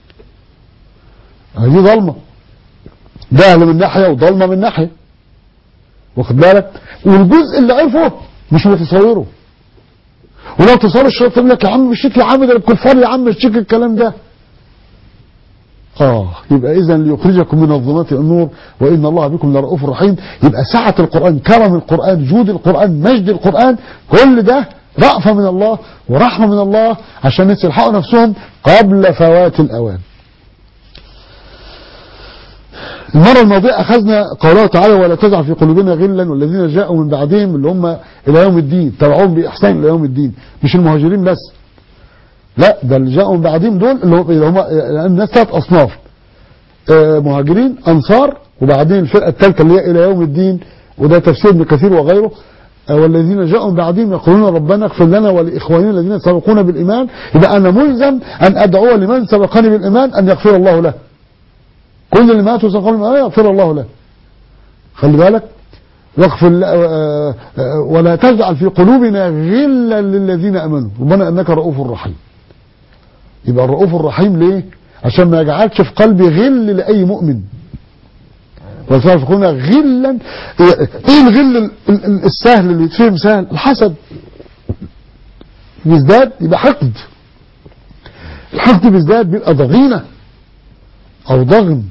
هذه ظلمة جهل من ناحية وظلمة من ناحية واخد بالك والجزء اللي عرفه مش متصوره ولو تصور الشيطان يقول لك يا عم مش يا عم ده الكفار يا عم مش الكلام ده اه يبقى اذا ليخرجكم من الظلمات الى النور وان الله بكم لرؤوف رحيم يبقى سعه القران كرم القران جود القران مجد القران كل ده رأفة من الله ورحمة من الله عشان الناس يلحقوا نفسهم قبل فوات الأوان المرة الماضية أخذنا قوله تعالى ولا تجعل في قلوبنا غلا والذين جاءوا من بعدهم اللي هم إلى يوم الدين تبعهم بإحسان إلى يوم الدين مش المهاجرين بس لا ده اللي جاءوا من بعدهم دول اللي هم الناس ثلاث أصناف آه مهاجرين أنصار وبعدين الفرقة الثالثة اللي هي إلى يوم الدين وده تفسير ابن كثير وغيره آه والذين جاءوا من بعدهم يقولون ربنا اغفر لنا ولإخواننا الذين سبقونا بالإيمان يبقى أنا ملزم أن أدعو لمن سبقني بالإيمان أن يغفر الله له كل اللي ماتوا سبقوا بالإيمان يغفر الله له خلي بالك واغفر ولا تجعل في قلوبنا غلا للذين امنوا ربنا انك رؤوف رحيم يبقى الرؤوف الرحيم ليه عشان ما يجعلش في قلبي غل لاي مؤمن ولا في قلوبنا غلا ايه الغل السهل اللي يتفهم سهل الحسد بيزداد يبقى حقد الحقد بيزداد بيبقى ضغينه او ضغن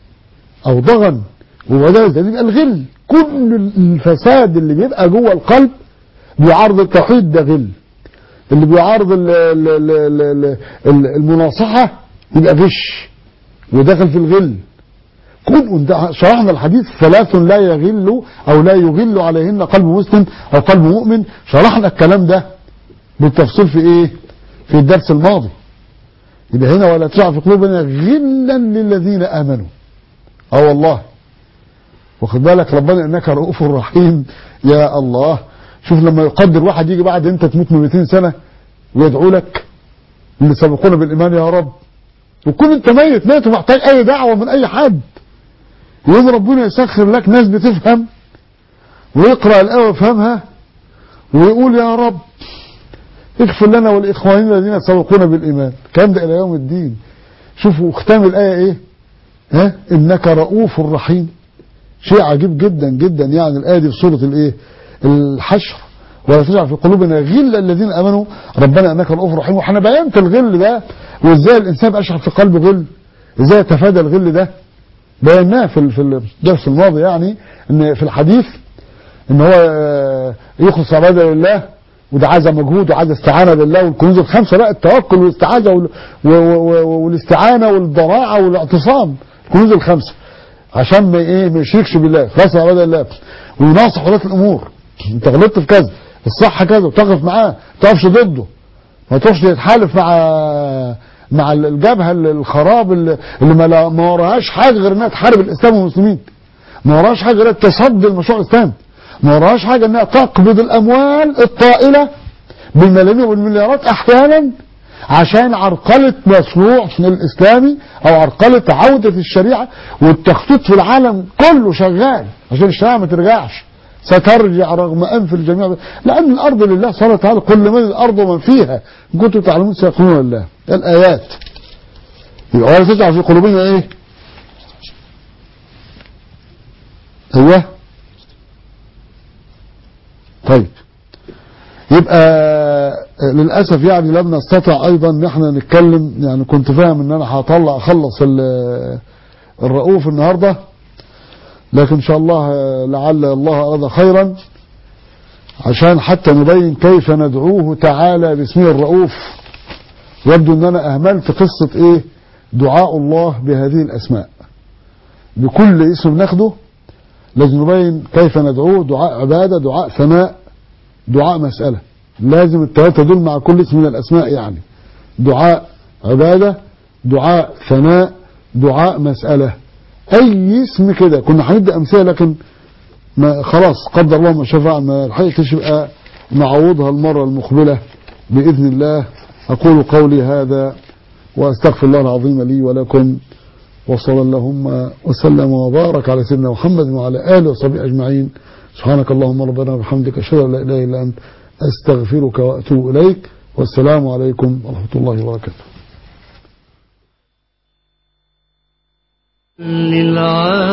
او ضغن وده يبقى الغل كل الفساد اللي بيبقى جوه القلب بيعارض التوحيد ده غل اللي بيعارض ال ال ال ال ال المناصحة يبقى غش وداخل في الغل كل شرحنا الحديث ثلاث لا يغل او لا يغل عليهن قلب مسلم او قلب مؤمن شرحنا الكلام ده بالتفصيل في ايه في الدرس الماضي يبقى هنا ولا تجعل في قلوبنا غلا للذين امنوا اه والله واخد بالك ربنا انك رؤوف رحيم يا الله شوف لما يقدر واحد يجي بعد انت تموت من 200 سنه ويدعو لك اللي سبقونا بالايمان يا رب وكون انت ميت ميت ومحتاج اي دعوه من اي حد يقوم ربنا يسخر لك ناس بتفهم ويقرا الايه ويفهمها ويقول يا رب اغفر لنا ولاخواننا الذين سبقونا بالايمان الكلام ده الى يوم الدين شوفوا ختام الايه ايه ها انك رؤوف رحيم شيء عجيب جدا جدا يعني الآية دي في سورة الايه الحشر ولا تجعل في قلوبنا غل الذين امنوا ربنا انك رؤوف رحيم واحنا بينت الغل ده وازاي الانسان يشعر في قلبه غل ازاي يتفادى الغل ده بيناه في في الدرس الماضي يعني ان في الحديث ان هو يخلص عباده لله وده عايز مجهود وعايز استعانه بالله والكنوز الخمسه بقى التوكل والاستعاذه والاستعانه والضراعه والاعتصام الكنوز الخمسه عشان ما ايه ما يشركش بالله خلاص يا عباد الله ويناصح ولاة الامور انت غلطت في كذا الصح كذا وتقف معاه ما تقفش ضده ما تروحش تتحالف مع مع الجبهه الخراب اللي ما, ما وراهاش حاجه غير انها تحارب الاسلام والمسلمين ما وراهاش حاجه غير التصدي لمشروع الاسلام ما وراهاش حاجه انها تقبض الاموال الطائله بالملايين والمليارات احيانا عشان عرقلة مشروع الإسلامي أو عرقلة عودة الشريعة والتخطيط في العالم كله شغال عشان الشريعة ما ترجعش سترجع رغم أنف الجميع لأن الأرض لله سبحانه وتعالى كل من الأرض ومن فيها إن كنتم تعلمون سيقولون الله الآيات يبقى ولا تجعل في قلوبنا إيه ايوه طيب يبقى للاسف يعني لم نستطع ايضا ان احنا نتكلم يعني كنت فاهم ان انا هطلع اخلص ال- الرؤوف النهارده لكن ان شاء الله لعل الله اراد خيرا عشان حتى نبين كيف ندعوه تعالى باسمه الرؤوف يبدو ان انا اهملت قصه ايه دعاء الله بهذه الاسماء بكل اسم بناخده لازم نبين كيف ندعوه دعاء عبادة دعاء ثناء دعاء مسألة لازم الثلاثة دول مع كل اسم من الأسماء يعني دعاء عبادة دعاء ثناء دعاء مسألة أي اسم كده كنا هندي أمثلة لكن ما خلاص قدر الله ما شفع ما لحقتش يبقى نعوضها المرة المقبلة بإذن الله أقول قولي هذا وأستغفر الله العظيم لي ولكم وصلى اللهم وسلم وبارك على سيدنا محمد وعلى آله وصحبه أجمعين سبحانك اللهم ربنا وبحمدك أشهد أن لا إله إلا أنت أستغفرك وأتوب إليك والسلام عليكم ورحمة الله وبركاته للعالمين